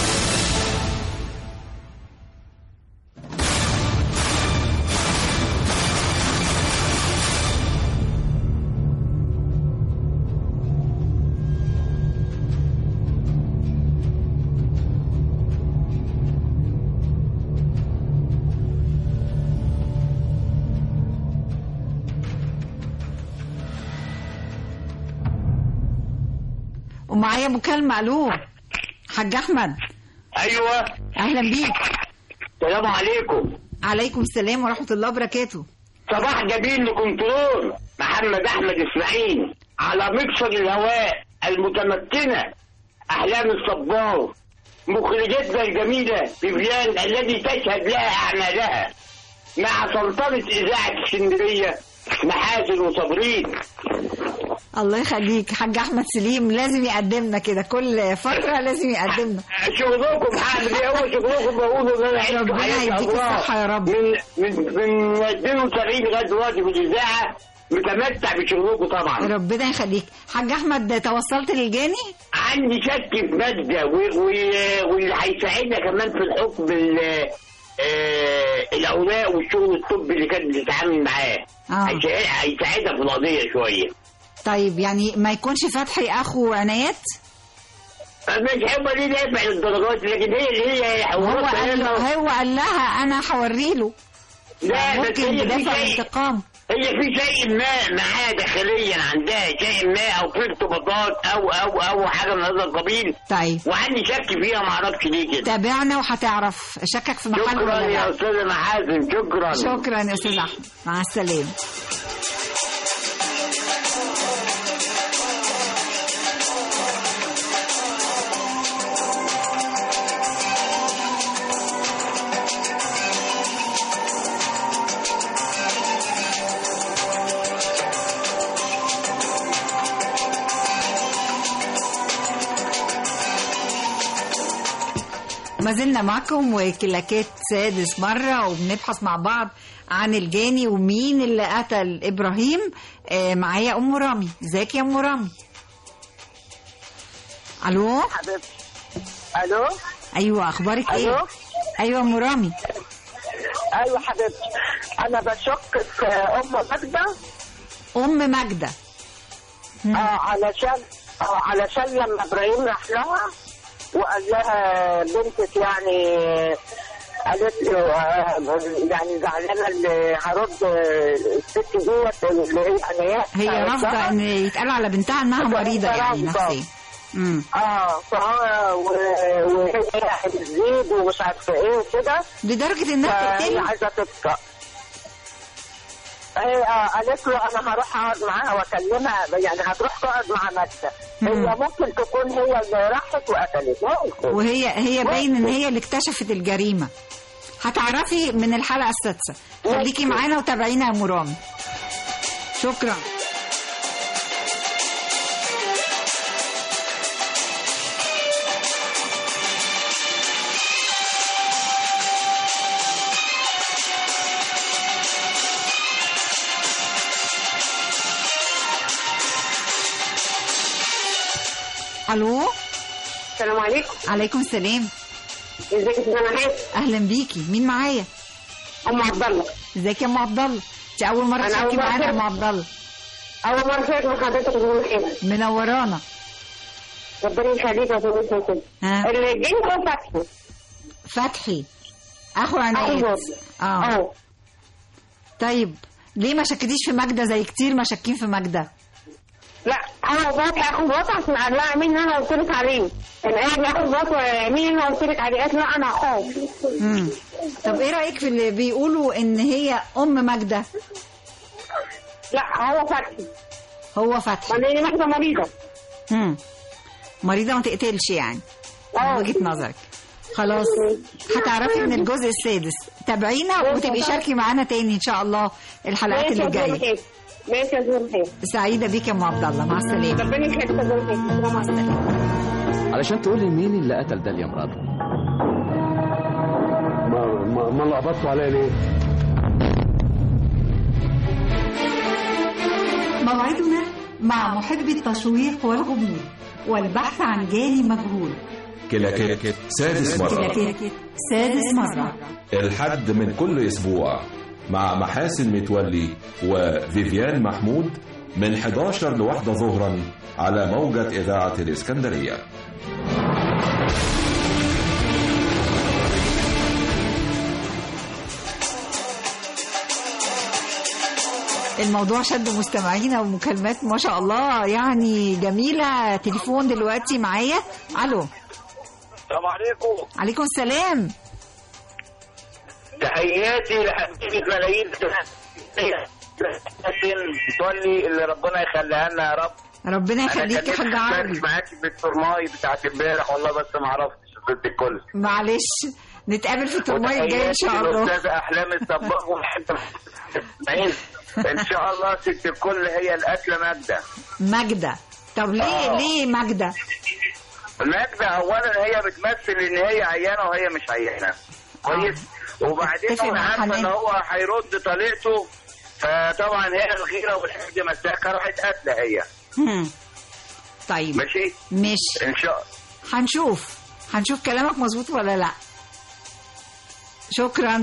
ومعايا مكالمه الو حاج احمد ايوه اهلا بيك السلام عليكم عليكم السلام ورحمه الله وبركاته صباح جميل لكنترول محمد احمد اسماعيل على مكسر الهواء المتمكنه احلام الصبار مخرجتنا الجميله فيفيان الذي تشهد لها اعمالها مع سلطنه اذاعه اسكندريه محاسن وصابرين الله يخليك حاج احمد سليم لازم يقدمنا كده كل فتره لازم يقدمنا شغلكم هعمل ايه هو شغلكم بقولوا ان انا عشت ربنا حياتي يديك أبرار. الصحة يا رب. من من من 72 لغايه دلوقتي في الاذاعه متمتع بشغلكم طبعا ربنا يخليك حاج احمد توصلت للجاني عندي شك في مادة و- و- واللي هيساعدنا كمان في الحكم ال- آه، الأوراق والشغل الطبي اللي كانت بتتعامل معاه آه. هيساعد- هيساعدها في القضية شوية طيب يعني ما يكونش فتحي اخو عنايات مش هو ليه نافع للدرجات لكن هي اللي هي هو حوارات قال بيننا. هو قال لها انا هوري له لا بس ممكن هي في بدافع شيء الانتقام هي في شيء ما معاه داخليا عندها شيء ما او في ارتباطات او او او حاجه من هذا القبيل طيب وعندي شك فيها ما اعرفش ليه كده تابعنا وهتعرف شكك في محل شكرا ولا يا لا استاذه محاسن شكرا شكرا يا استاذ احمد مع السلامه ما زلنا معكم وكلاكات سادس مرة وبنبحث مع بعض عن الجاني ومين اللي قتل إبراهيم آه معايا أم رامي ازيك يا أم رامي ألو حبيبتي الو أيوة أخبارك إيه ألو؟ أيوة أم رامي ايوه حبيبتي انا بشك في ام ماجده أم ماجدة اه علشان اه علشان لما ابراهيم راح لها وقال لها بنتك يعني قالت له آه، يعني زعلانه اللي هرد الست ديت اللي هي عنايات هي قالت رافضة لها. إن يتقال على بنتها إنها مريضة يعني رافضة. نفسيا امم اه فهو و- وهي بتزيد ومش عارفه ايه وكده لدرجة إنها فهي تقتله عايزه تبقى هي آه، قالت له انا هروح اقعد معاها واكلمها يعني هتروح تقعد مع ماجده هي ممكن تكون هي اللي راحت وقتلت ممكن وهي هي باين إن هي اللي اكتشفت الجريمة هتعرفي من الحلقة السادسة خليكي معانا وتابعينا يا أم رامي شكرا الو السلام عليكم عليكم السلام ازيك يا سنة اهلا بيكي مين معايا ام عبد الله ازيك يا ام عبد الله انت اول مره أنا تشاركي أول مرة معانا يا ام أشارك. عبد الله اول مره اشارك مع حضرتك في الخير منورانا ربنا يخليك يا فندم كده ها الجن هو فتحي فتحي اخو عنايات أخو اه طيب ليه ما شكتيش في ماجده زي كتير ما شاكين في ماجده لا انا فتحي اخو بطل عشان قال لها مين انا قلت لك عليه كان قاعد ياخد بطل مين انا قلت لك عليه قالت لا انا اخوه امم طب ايه رايك في اللي بيقولوا ان هي ام ماجده لا هو فتحي هو فتحي لان واحده مريضه امم مريضه ما تقتلش يعني من وجهه نظرك خلاص هتعرفي من الجزء السادس تابعينا وتبقي شاركي معانا تاني ان شاء الله الحلقات ماشي اللي يا زلمة جايه خير. ماشي يا زلمة خير سعيده بيك يا ام عبد الله مع السلامه ربنا يخليك يا زلمة خير مع السلامة علشان تقول لي مين اللي قتل داليا مراته ما ما, ما اللي قبضتوا عليا ليه؟ موعدنا مع محب التشويق والغموض والبحث عن جاني مجهول كلاكيت سادس مرة كلاكيت سادس مرة الحد من كل أسبوع مع محاسن متولي وفيفيان محمود من 11 لواحدة ظهرا على موجة إذاعة الإسكندرية الموضوع شد مستمعينا ومكالمات ما شاء الله يعني جميله تليفون دلوقتي معايا الو السلام عليكم عليكم السلام تحياتي لحبيبي ملايين تولي اللي ربنا يخليها لنا يا رب ربنا يخليك يا حاج عربي معاكي بالترماي بتاعت امبارح والله بس ما عرفتش ضد الكل معلش نتقابل في الترماي الجاي ان شاء الله الاستاذه احلام الطباخ والحته اسماعيل ان شاء الله ست الكل هي القتله ماجده ماجده طب ليه آه. ليه ماجده ماجده اولا هي بتمثل ان هي عيانه وهي مش عيانه كويس وبعدين اتفق انا مع عارفه حنان. ان هو هيرد طليقته فطبعا هي الغيره والحقد مساكه راحت قاتله هي هم. طيب ماشي مش ان شاء هنشوف هنشوف كلامك مظبوط ولا لا شكرا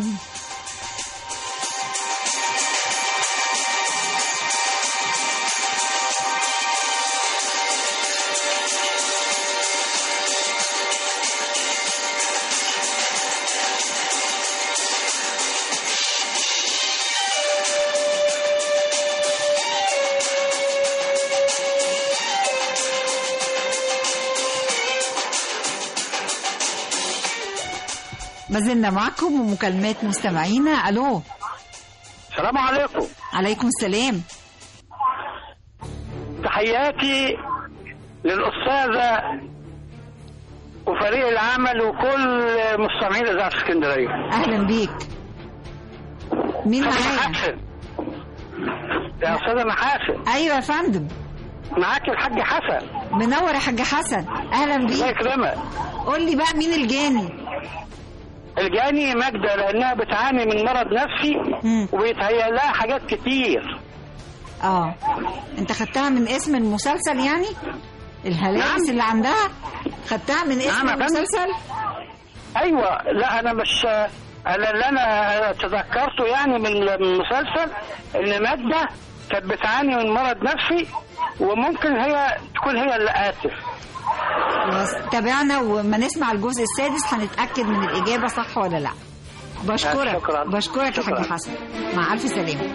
ما زلنا معكم ومكالمات مستمعينا الو السلام عليكم عليكم السلام تحياتي للأستاذة وفريق العمل وكل مستمعين إذاعة اسكندرية اهلا بيك مين معايا حسن يا أستاذة محاسن ايوه يا فندم معاك الحاج حسن منور يا حاج حسن اهلا بيك الله يكرمك قول لي بقى مين الجاني الجاني ماجدة لأنها بتعاني من مرض نفسي وبيتهيأ لها حاجات كتير اه انت خدتها من اسم المسلسل يعني الهلاوس اللي عندها خدتها من اسم نعم يا فندم. المسلسل أيوة لا أنا مش أنا اللي أنا تذكرته يعني من المسلسل إن ماجدة كانت بتعاني من مرض نفسي وممكن هي تكون هي اللي قاتل خلاص تابعنا وما نسمع الجزء السادس هنتاكد من الاجابه صح ولا لا بشكرك شكراً. بشكرك يا حاج شكراً. حسن مع الف سلامه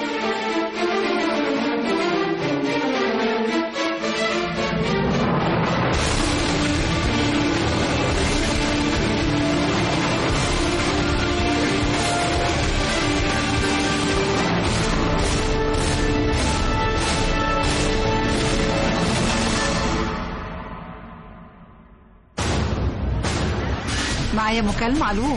معايا مكالمة ألو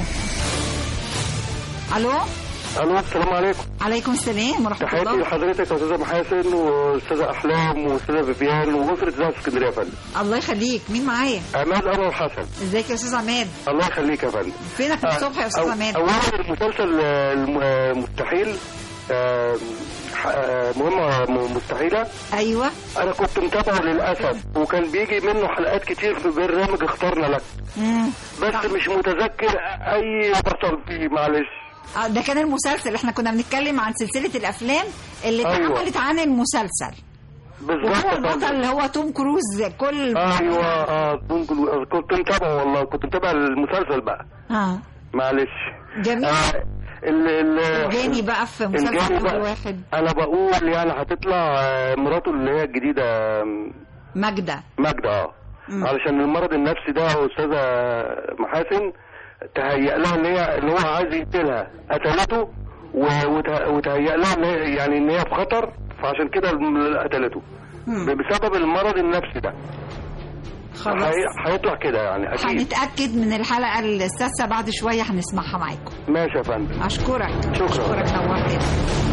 ألو الو السلام عليكم عليكم السلام ورحمة تحياتي الله لحضرتك يا استاذه محاسن واستاذه احلام واستاذه فيفيان واسره اذاعه اسكندريه يا فندم الله يخليك مين معايا عماد انور حسن ازيك يا أستاذ عماد الله يخليك يا فندم فينك من الصبح يا أستاذ أو- عماد اولا المسلسل آه، الم- آه، مستحيل آه، ح- آه، مهمة م- مستحيلة أيوة أنا كنت متابعه للأسف وكان بيجي منه حلقات كتير في برنامج اخترنا لك مم. بس مش متذكر أي بطل فيه معلش آه، ده كان المسلسل احنا كنا بنتكلم عن سلسلة الأفلام اللي أيوة. اتعملت عن المسلسل بالظبط وهو يا البطل فندم. اللي هو توم كروز كل ايوه اه كنت كنت متابعه والله كنت متابع المسلسل بقى اه معلش جميل آه ال ال الجاني بقى في مسلسل الجاني كل بقى. واحد انا بقول يعني هتطلع آه، مراته اللي هي الجديده آم، ماجدة ماجدة اه مم. علشان المرض النفسي ده يا استاذه محاسن تهيأ لها ان هي ان هو عايز يقتلها قتلته و- وت- وتهيأ لها ان هي يعني ان هي في خطر فعشان كده الم- قتلته مم. بسبب المرض النفسي ده خلاص. هي- هيطلع كده يعني اكيد هنتأكد من الحلقة السادسة بعد شوية هنسمعها معاكم ماشي يا فندم أشكرك شكرا. أشكرك نورتنا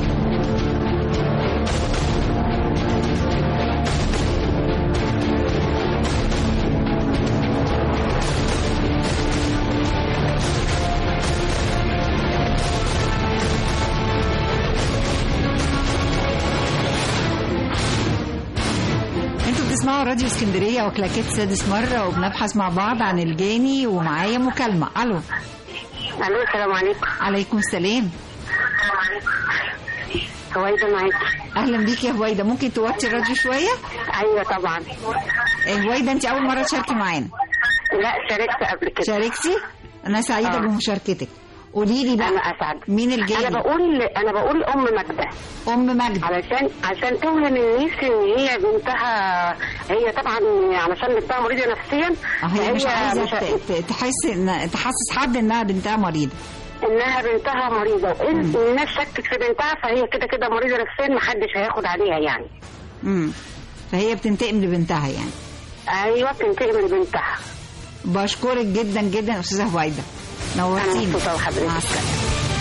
انتوا بتسمعوا راديو اسكندرية وكلاكيت سادس مرة وبنبحث مع بعض عن الجاني ومعايا مكالمة ألو الو السلام عليكم عليكم السلام هويدا معاكي اهلا بيك يا هويدا ممكن توطي الراديو شويه ايوه طبعا هويدا انت اول مره تشاركي معانا لا شاركت قبل كده شاركتي انا سعيده آه. بمشاركتك قولي لي بقى انا اسعد مين الجاني انا بقول انا بقول ام ماجده ام ماجده علشان عشان توهم الناس ان هي بنتها هي طبعا علشان بنتها مريضه نفسيا آه، هي مش عايزه مش ت- ت- تحس ان تحسس حد انها بنتها مريضه انها بنتها مريضه وان الناس شكت في بنتها فهي كده كده مريضه نفسيا محدش هياخد عليها يعني امم فهي بتنتقم لبنتها يعني ايوه بتنتقم لبنتها بشكرك جدا جدا يا استاذه هويدا نورتيني أنا مبسوطة بحضرتك. مع السلامه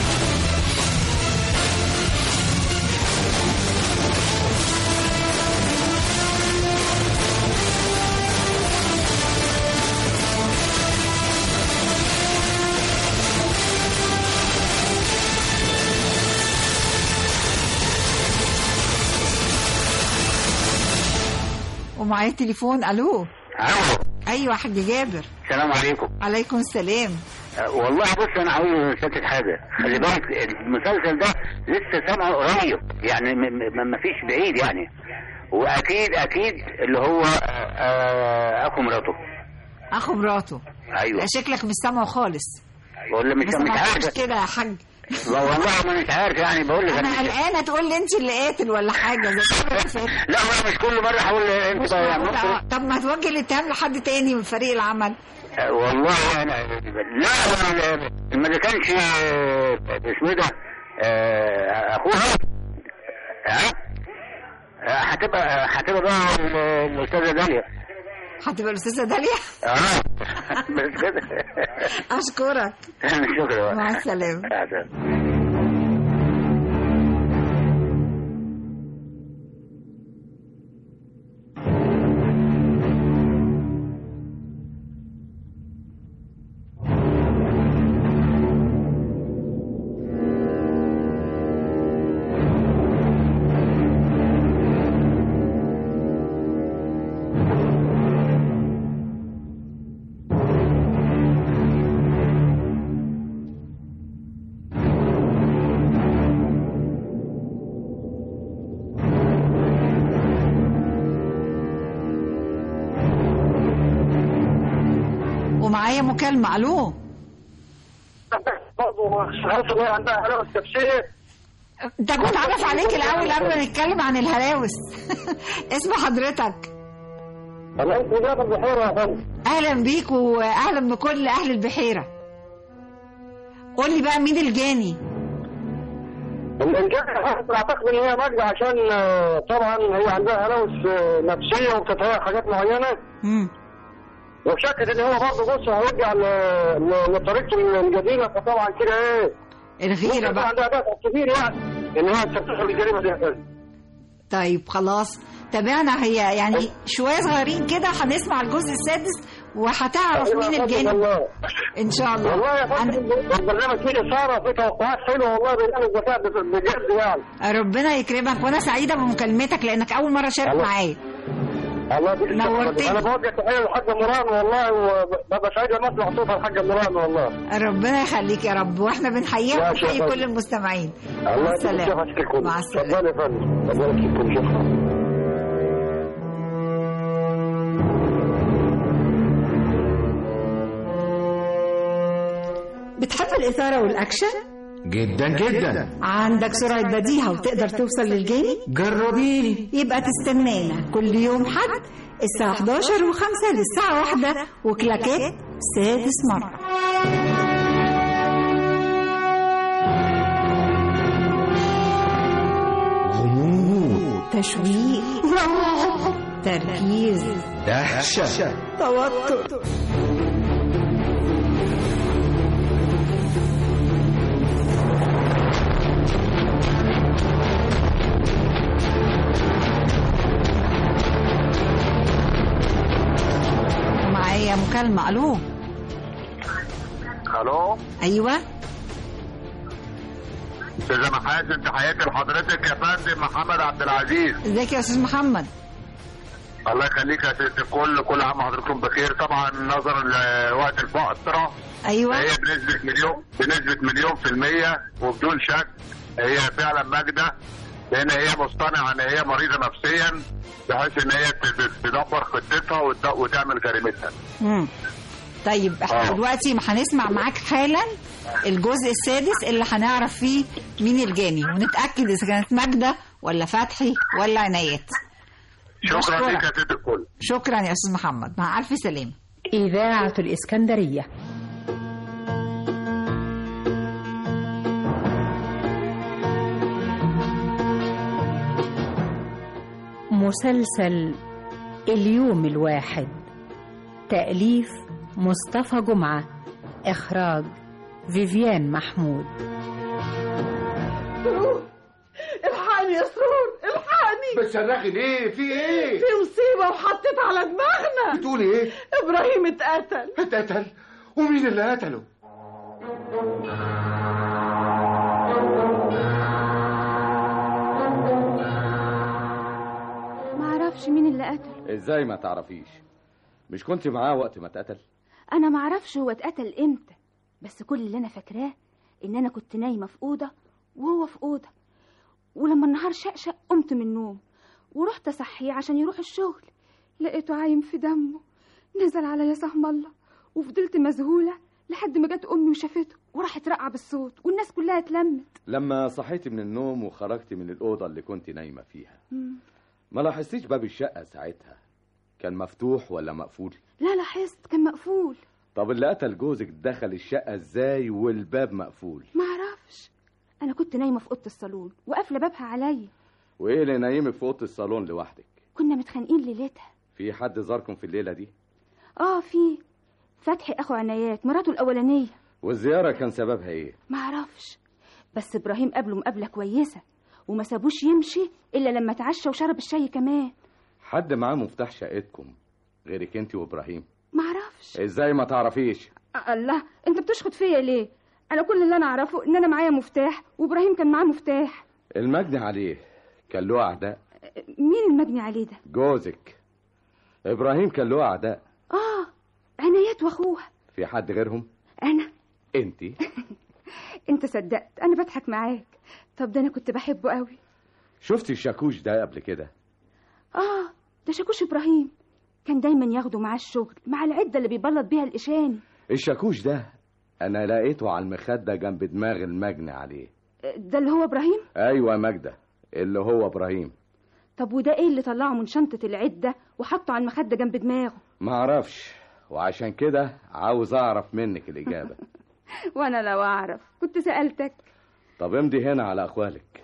ومعايا التليفون الو الو ايوه حاج جابر السلام عليكم عليكم السلام أه، والله بص انا عاوز اسكت حاجه خلي بالك المسلسل ده لسه سامعه قريب يعني م- م- ما فيش بعيد يعني واكيد اكيد اللي هو آه، آه، اخو مراته اخو مراته ايوه لا شكلك مش سامعه خالص ولا مش بس مش ما عارف كده يا حاج لا والله ما مش عارف يعني بقول لك انا قلقانه تقول لي انت اللي قاتل ولا حاجه زي المرة اللي فاتت. لا انا مش كل مره هقول انت مش بقى يعني معقولة. ممكن طب ما توجه الاتهام لحد تاني من فريق العمل آه، والله انا لا أنا ما ده كانش آه، اسمه إيه ده آه، اخوها ها آه، هتبقى هتبقى بقى ال- الاستاذه داليا هتبقى الاستاذه داليا اه بس كده اشكرك شكرا مع السلامه مع السلامة. ومعايا مكالمه الو برضه شغلت اللي عندها حلاوه التفسير ده كنت اعرف عليك الاول قبل ما نتكلم عن الهلاوس اسم حضرتك الله اسمه جابر البحيره يا فندم اهلا بيك واهلا بكل اهل البحيره قول لي بقى مين الجاني الانجاز اعتقد ان هي ماجده عشان آه، طبعا هي عندها هلاوس آه، نفسيه وبتتهيأ حاجات معينه وشكت ان هو برضه بص هيرجع ل- ل- لطريقته القديمه فطبعا كده ايه الغيره بقى عندها دافع كبير يعني ان هي تفتح الجريمه دي يا فندم. طيب خلاص تابعنا هي يعني شويه صغيرين كده هنسمع الجزء السادس وهتعرف أيوة مين يا فندم الجاني والله. ان شاء الله والله يا فندم البرنامج فيه اثاره فيه توقعات حلوه والله برنامج ذكاء بجد يعني ربنا يكرمك وانا سعيده بمكالمتك لانك اول مره شارك الله. معايا الله يديك الصحة. نورتني. انا بوجه تحيه للحاجه مران والله وببقى سعيد لما اسمع صوت الحاجه مران والله ربنا يخليك يا رب واحنا بنحييك يا ونحيي شيخ. كل المستمعين الله مع يديك السلامه الصحة فيكم. مع السلامه اتفضل يا فندم اتفضل فيكم شكرا بتحب الإثارة والأكشن؟ جدا جدا عندك سرعة بديهة وتقدر توصل للجاني؟ جربيني يبقى تستنانا كل يوم حد الساعة 11 و5 للساعة 1 وكلاكات سادس مرة غموض تشويق تركيز دهشة توتر معايا مكالمة ألو الو أيوة استاذه محاسن تحياتي لحضرتك يا فندم محمد عبد العزيز ازيك يا أستاذ محمد الله يخليك يا ست الكل كل عام وحضراتكم بخير طبعا نظرا لوقت الفتره ايوه هي بنسبه مليون بنسبه مليون في الميه وبدون شك هي فعلا ماجده لان هي مصطنعه ان هي مريضه نفسيا بحيث ان هي ت- تدبر خطتها وت- وتعمل جريمتها مم. طيب احنا آه. دلوقتي هنسمع معاك حالا الجزء السادس اللي هنعرف فيه مين الجاني ونتأكد إذا كانت ماجدة ولا فتحي ولا عنايات شكرا بشكرك. ليك يا ست الكل شكرا يا أستاذ محمد مع ألف سلامة إذاعة الإسكندرية مسلسل اليوم الواحد تأليف مصطفى جمعة إخراج فيفيان محمود سرور الحقني يا سرور الحقني بتصرخي ليه في ايه في مصيبة وحطيت على دماغنا بتقولي ايه إبراهيم اتقتل اتقتل ومين اللي قتله ما اعرفش مين اللي قتل ازاي ما تعرفيش مش كنت معاه وقت ما اتقتل انا ما اعرفش هو اتقتل امتى بس كل اللي انا فاكراه ان انا كنت نايمه في اوضه وهو في اوضه ولما النهار شقشق قمت من النوم ورحت اصحيه عشان يروح الشغل لقيته عايم في دمه نزل عليا سهم الله وفضلت مذهوله لحد ما جت امي وشافته وراحت رقع بالصوت والناس كلها اتلمت لما صحيت من النوم وخرجت من الأوضة اللي كنت نايمة فيها ما لاحظتيش باب الشقة ساعتها كان مفتوح ولا مقفول لا لاحظت كان مقفول طب اللي قتل جوزك دخل الشقة ازاي والباب مقفول ما اعرفش انا كنت نايمه في اوضه الصالون وقافله بابها عليا وايه اللي نايمك في أوضة الصالون لوحدك كنا متخانقين ليلتها في حد زاركم في الليلة دي اه في فتحي اخو عنايات مراته الاولانيه والزيارة كان سببها ايه ما اعرفش بس ابراهيم قابله مقابله كويسه وما سابوش يمشي الا لما اتعشى وشرب الشاي كمان حد معاه مفتاح شقتكم غيرك انت وابراهيم ما اعرفش ازاي ما تعرفيش آه، الله انت بتشخط فيا ليه انا كل اللي انا اعرفه ان انا معايا مفتاح وابراهيم كان معاه مفتاح المجني عليه كان له اعداء مين المجني عليه ده جوزك ابراهيم كان له اعداء اه عنايات واخوها في حد غيرهم انا انت انت صدقت انا بضحك معاك طب ده انا كنت بحبه قوي شفتي الشاكوش ده قبل كده اه ده شاكوش ابراهيم كان دايما ياخده معاه الشغل مع العده اللي بيبلط بيها الاشاني الشاكوش ده انا لقيته على المخدة جنب دماغ المجني عليه ده اللي هو ابراهيم ايوه يا ماجدة اللي هو ابراهيم طب وده ايه اللي طلعه من شنطه العده وحطه على المخده جنب دماغه ما اعرفش وعشان كده عاوز اعرف منك الاجابة وانا لو اعرف كنت سالتك طب امضي هنا على اخوالك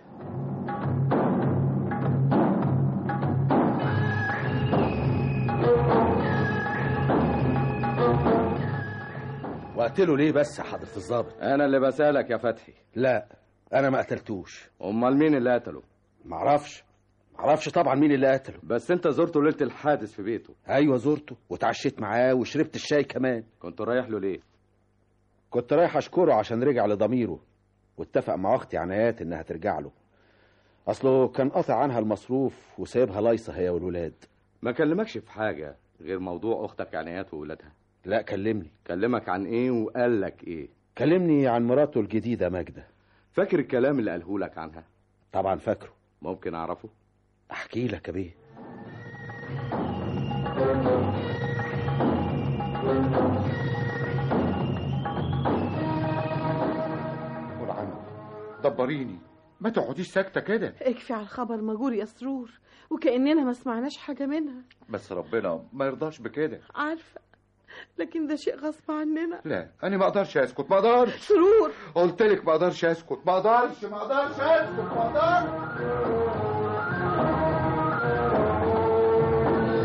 وقتله ليه بس يا حضرة الظابط انا اللي بسألك يا فتحي لا انا ما قتلتوش امال مين اللي قتله معرفش معرفش طبعا مين اللي قتله بس انت زرته ليله الحادث في بيته ايوه زرته وتعشيت معاه وشربت الشاي كمان كنت رايح له ليه كنت رايح اشكره عشان رجع لضميره واتفق مع اختي عنايات انها ترجع له اصله كان قاطع عنها المصروف وسايبها لايصه هي والولاد ما كلمكش في حاجه غير موضوع اختك عنايات وولادها لا كلمني كلمك عن ايه وقال لك ايه كلمني عن مراته الجديده ماجده فاكر الكلام اللي قاله لك عنها طبعا فاكره ممكن اعرفه احكي لك يا بيه قول عنه دبريني ما تقعديش ساكته كده اكفي على الخبر مجور يا سرور وكأننا ما سمعناش حاجة منها بس ربنا ما يرضاش بكده عارفة لكن ده شيء غصب عننا لا انا ما اقدرش اسكت ما اقدرش سرور قلت لك ما اقدرش اسكت ما اقدرش ما اقدرش اسكت ما اقدرش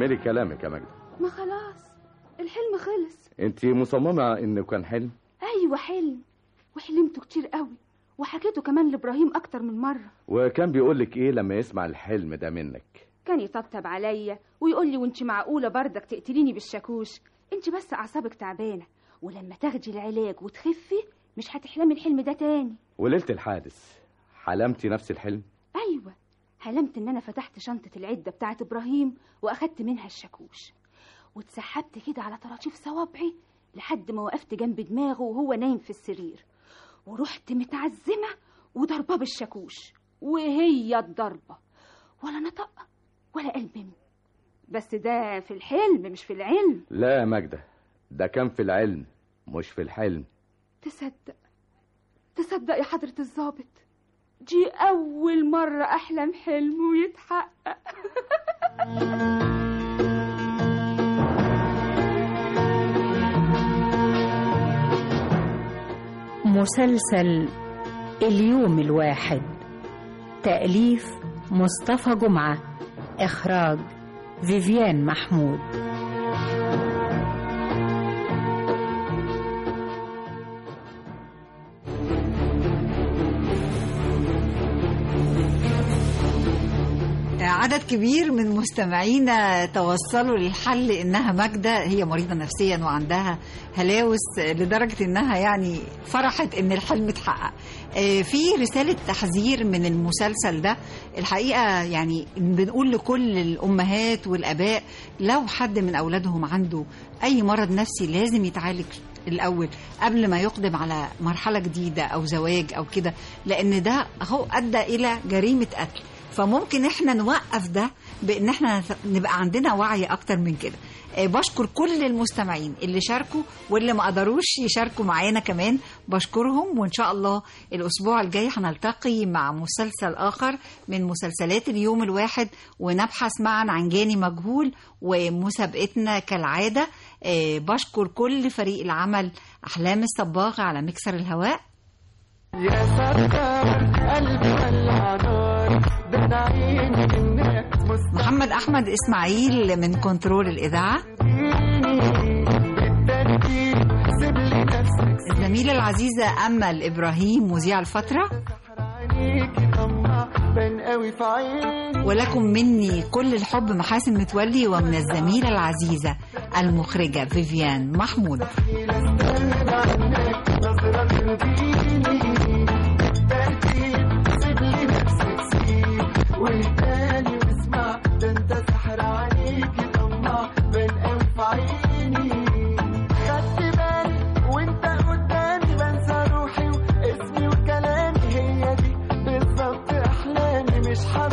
كملي كلامك يا ماجدة ما خلاص الحلم خلص انت مصممة انه كان حلم ايوه حلم وحلمته كتير قوي وحكيته كمان لابراهيم اكتر من مره وكان بيقول لك ايه لما يسمع الحلم ده منك كان يطبطب عليا ويقول لي وانت معقوله بردك تقتليني بالشاكوش انت بس اعصابك تعبانه ولما تاخدي العلاج وتخفي مش هتحلمي الحلم ده تاني وليلة الحادث حلمتي نفس الحلم ايوه حلمت ان انا فتحت شنطه العده بتاعت ابراهيم واخدت منها الشاكوش واتسحبت كده على طراطيف صوابعي لحد ما وقفت جنب دماغه وهو نايم في السرير ورحت متعزمه وضرباه بالشاكوش وهي الضربه ولا نطق ولا قلب بس ده في الحلم مش في العلم لا يا ماجدة ده كان في العلم مش في الحلم تصدق تصدق يا حضرة الضابط دي أول مرة أحلم حلم ويتحقق مسلسل اليوم الواحد تأليف مصطفى جمعة إخراج فيفيان محمود عدد كبير من مستمعينا توصلوا للحل انها ماجده هي مريضه نفسيا وعندها هلاوس لدرجه انها يعني فرحت ان الحلم اتحقق آه، في رساله تحذير من المسلسل ده الحقيقه يعني بنقول لكل الامهات والاباء لو حد من اولادهم عنده اي مرض نفسي لازم يتعالج الاول قبل ما يقدم على مرحله جديده او زواج او كده لان ده هو ادى الى جريمه قتل فممكن احنا نوقف ده بان احنا نبقى عندنا وعي اكتر من كده آه، بشكر كل المستمعين اللي شاركوا واللي ما قدروش يشاركوا معانا كمان بشكرهم وان شاء الله الاسبوع الجاي هنلتقي مع مسلسل اخر من مسلسلات اليوم الواحد ونبحث معا عن جاني مجهول ومسابقتنا كالعاده آه، بشكر كل فريق العمل احلام الصباغ على مكسر الهواء يا ستار قلبي ولع نار ده انا عيني منك محمد احمد اسماعيل من كنترول الاذاعه بالترتيب سيب لي نفسك الزميله العزيزه امل ابراهيم مذيع الفتره عينيكي طمع بان قوي في عيني ولكم مني كل الحب محاسن متولي ومن الزميله العزيزه المخرجه فيفيان محمود استغنى عنك نظرة ترضيني بالترتيب سيب لي نفسك سيب واهداني واسمع ده انت سحر عليكي طمع بان قوي في عيني خدت بالي وانت قدامي بنسى روحي واسمي وكلامي هي دي بالظبط احلامي مش حب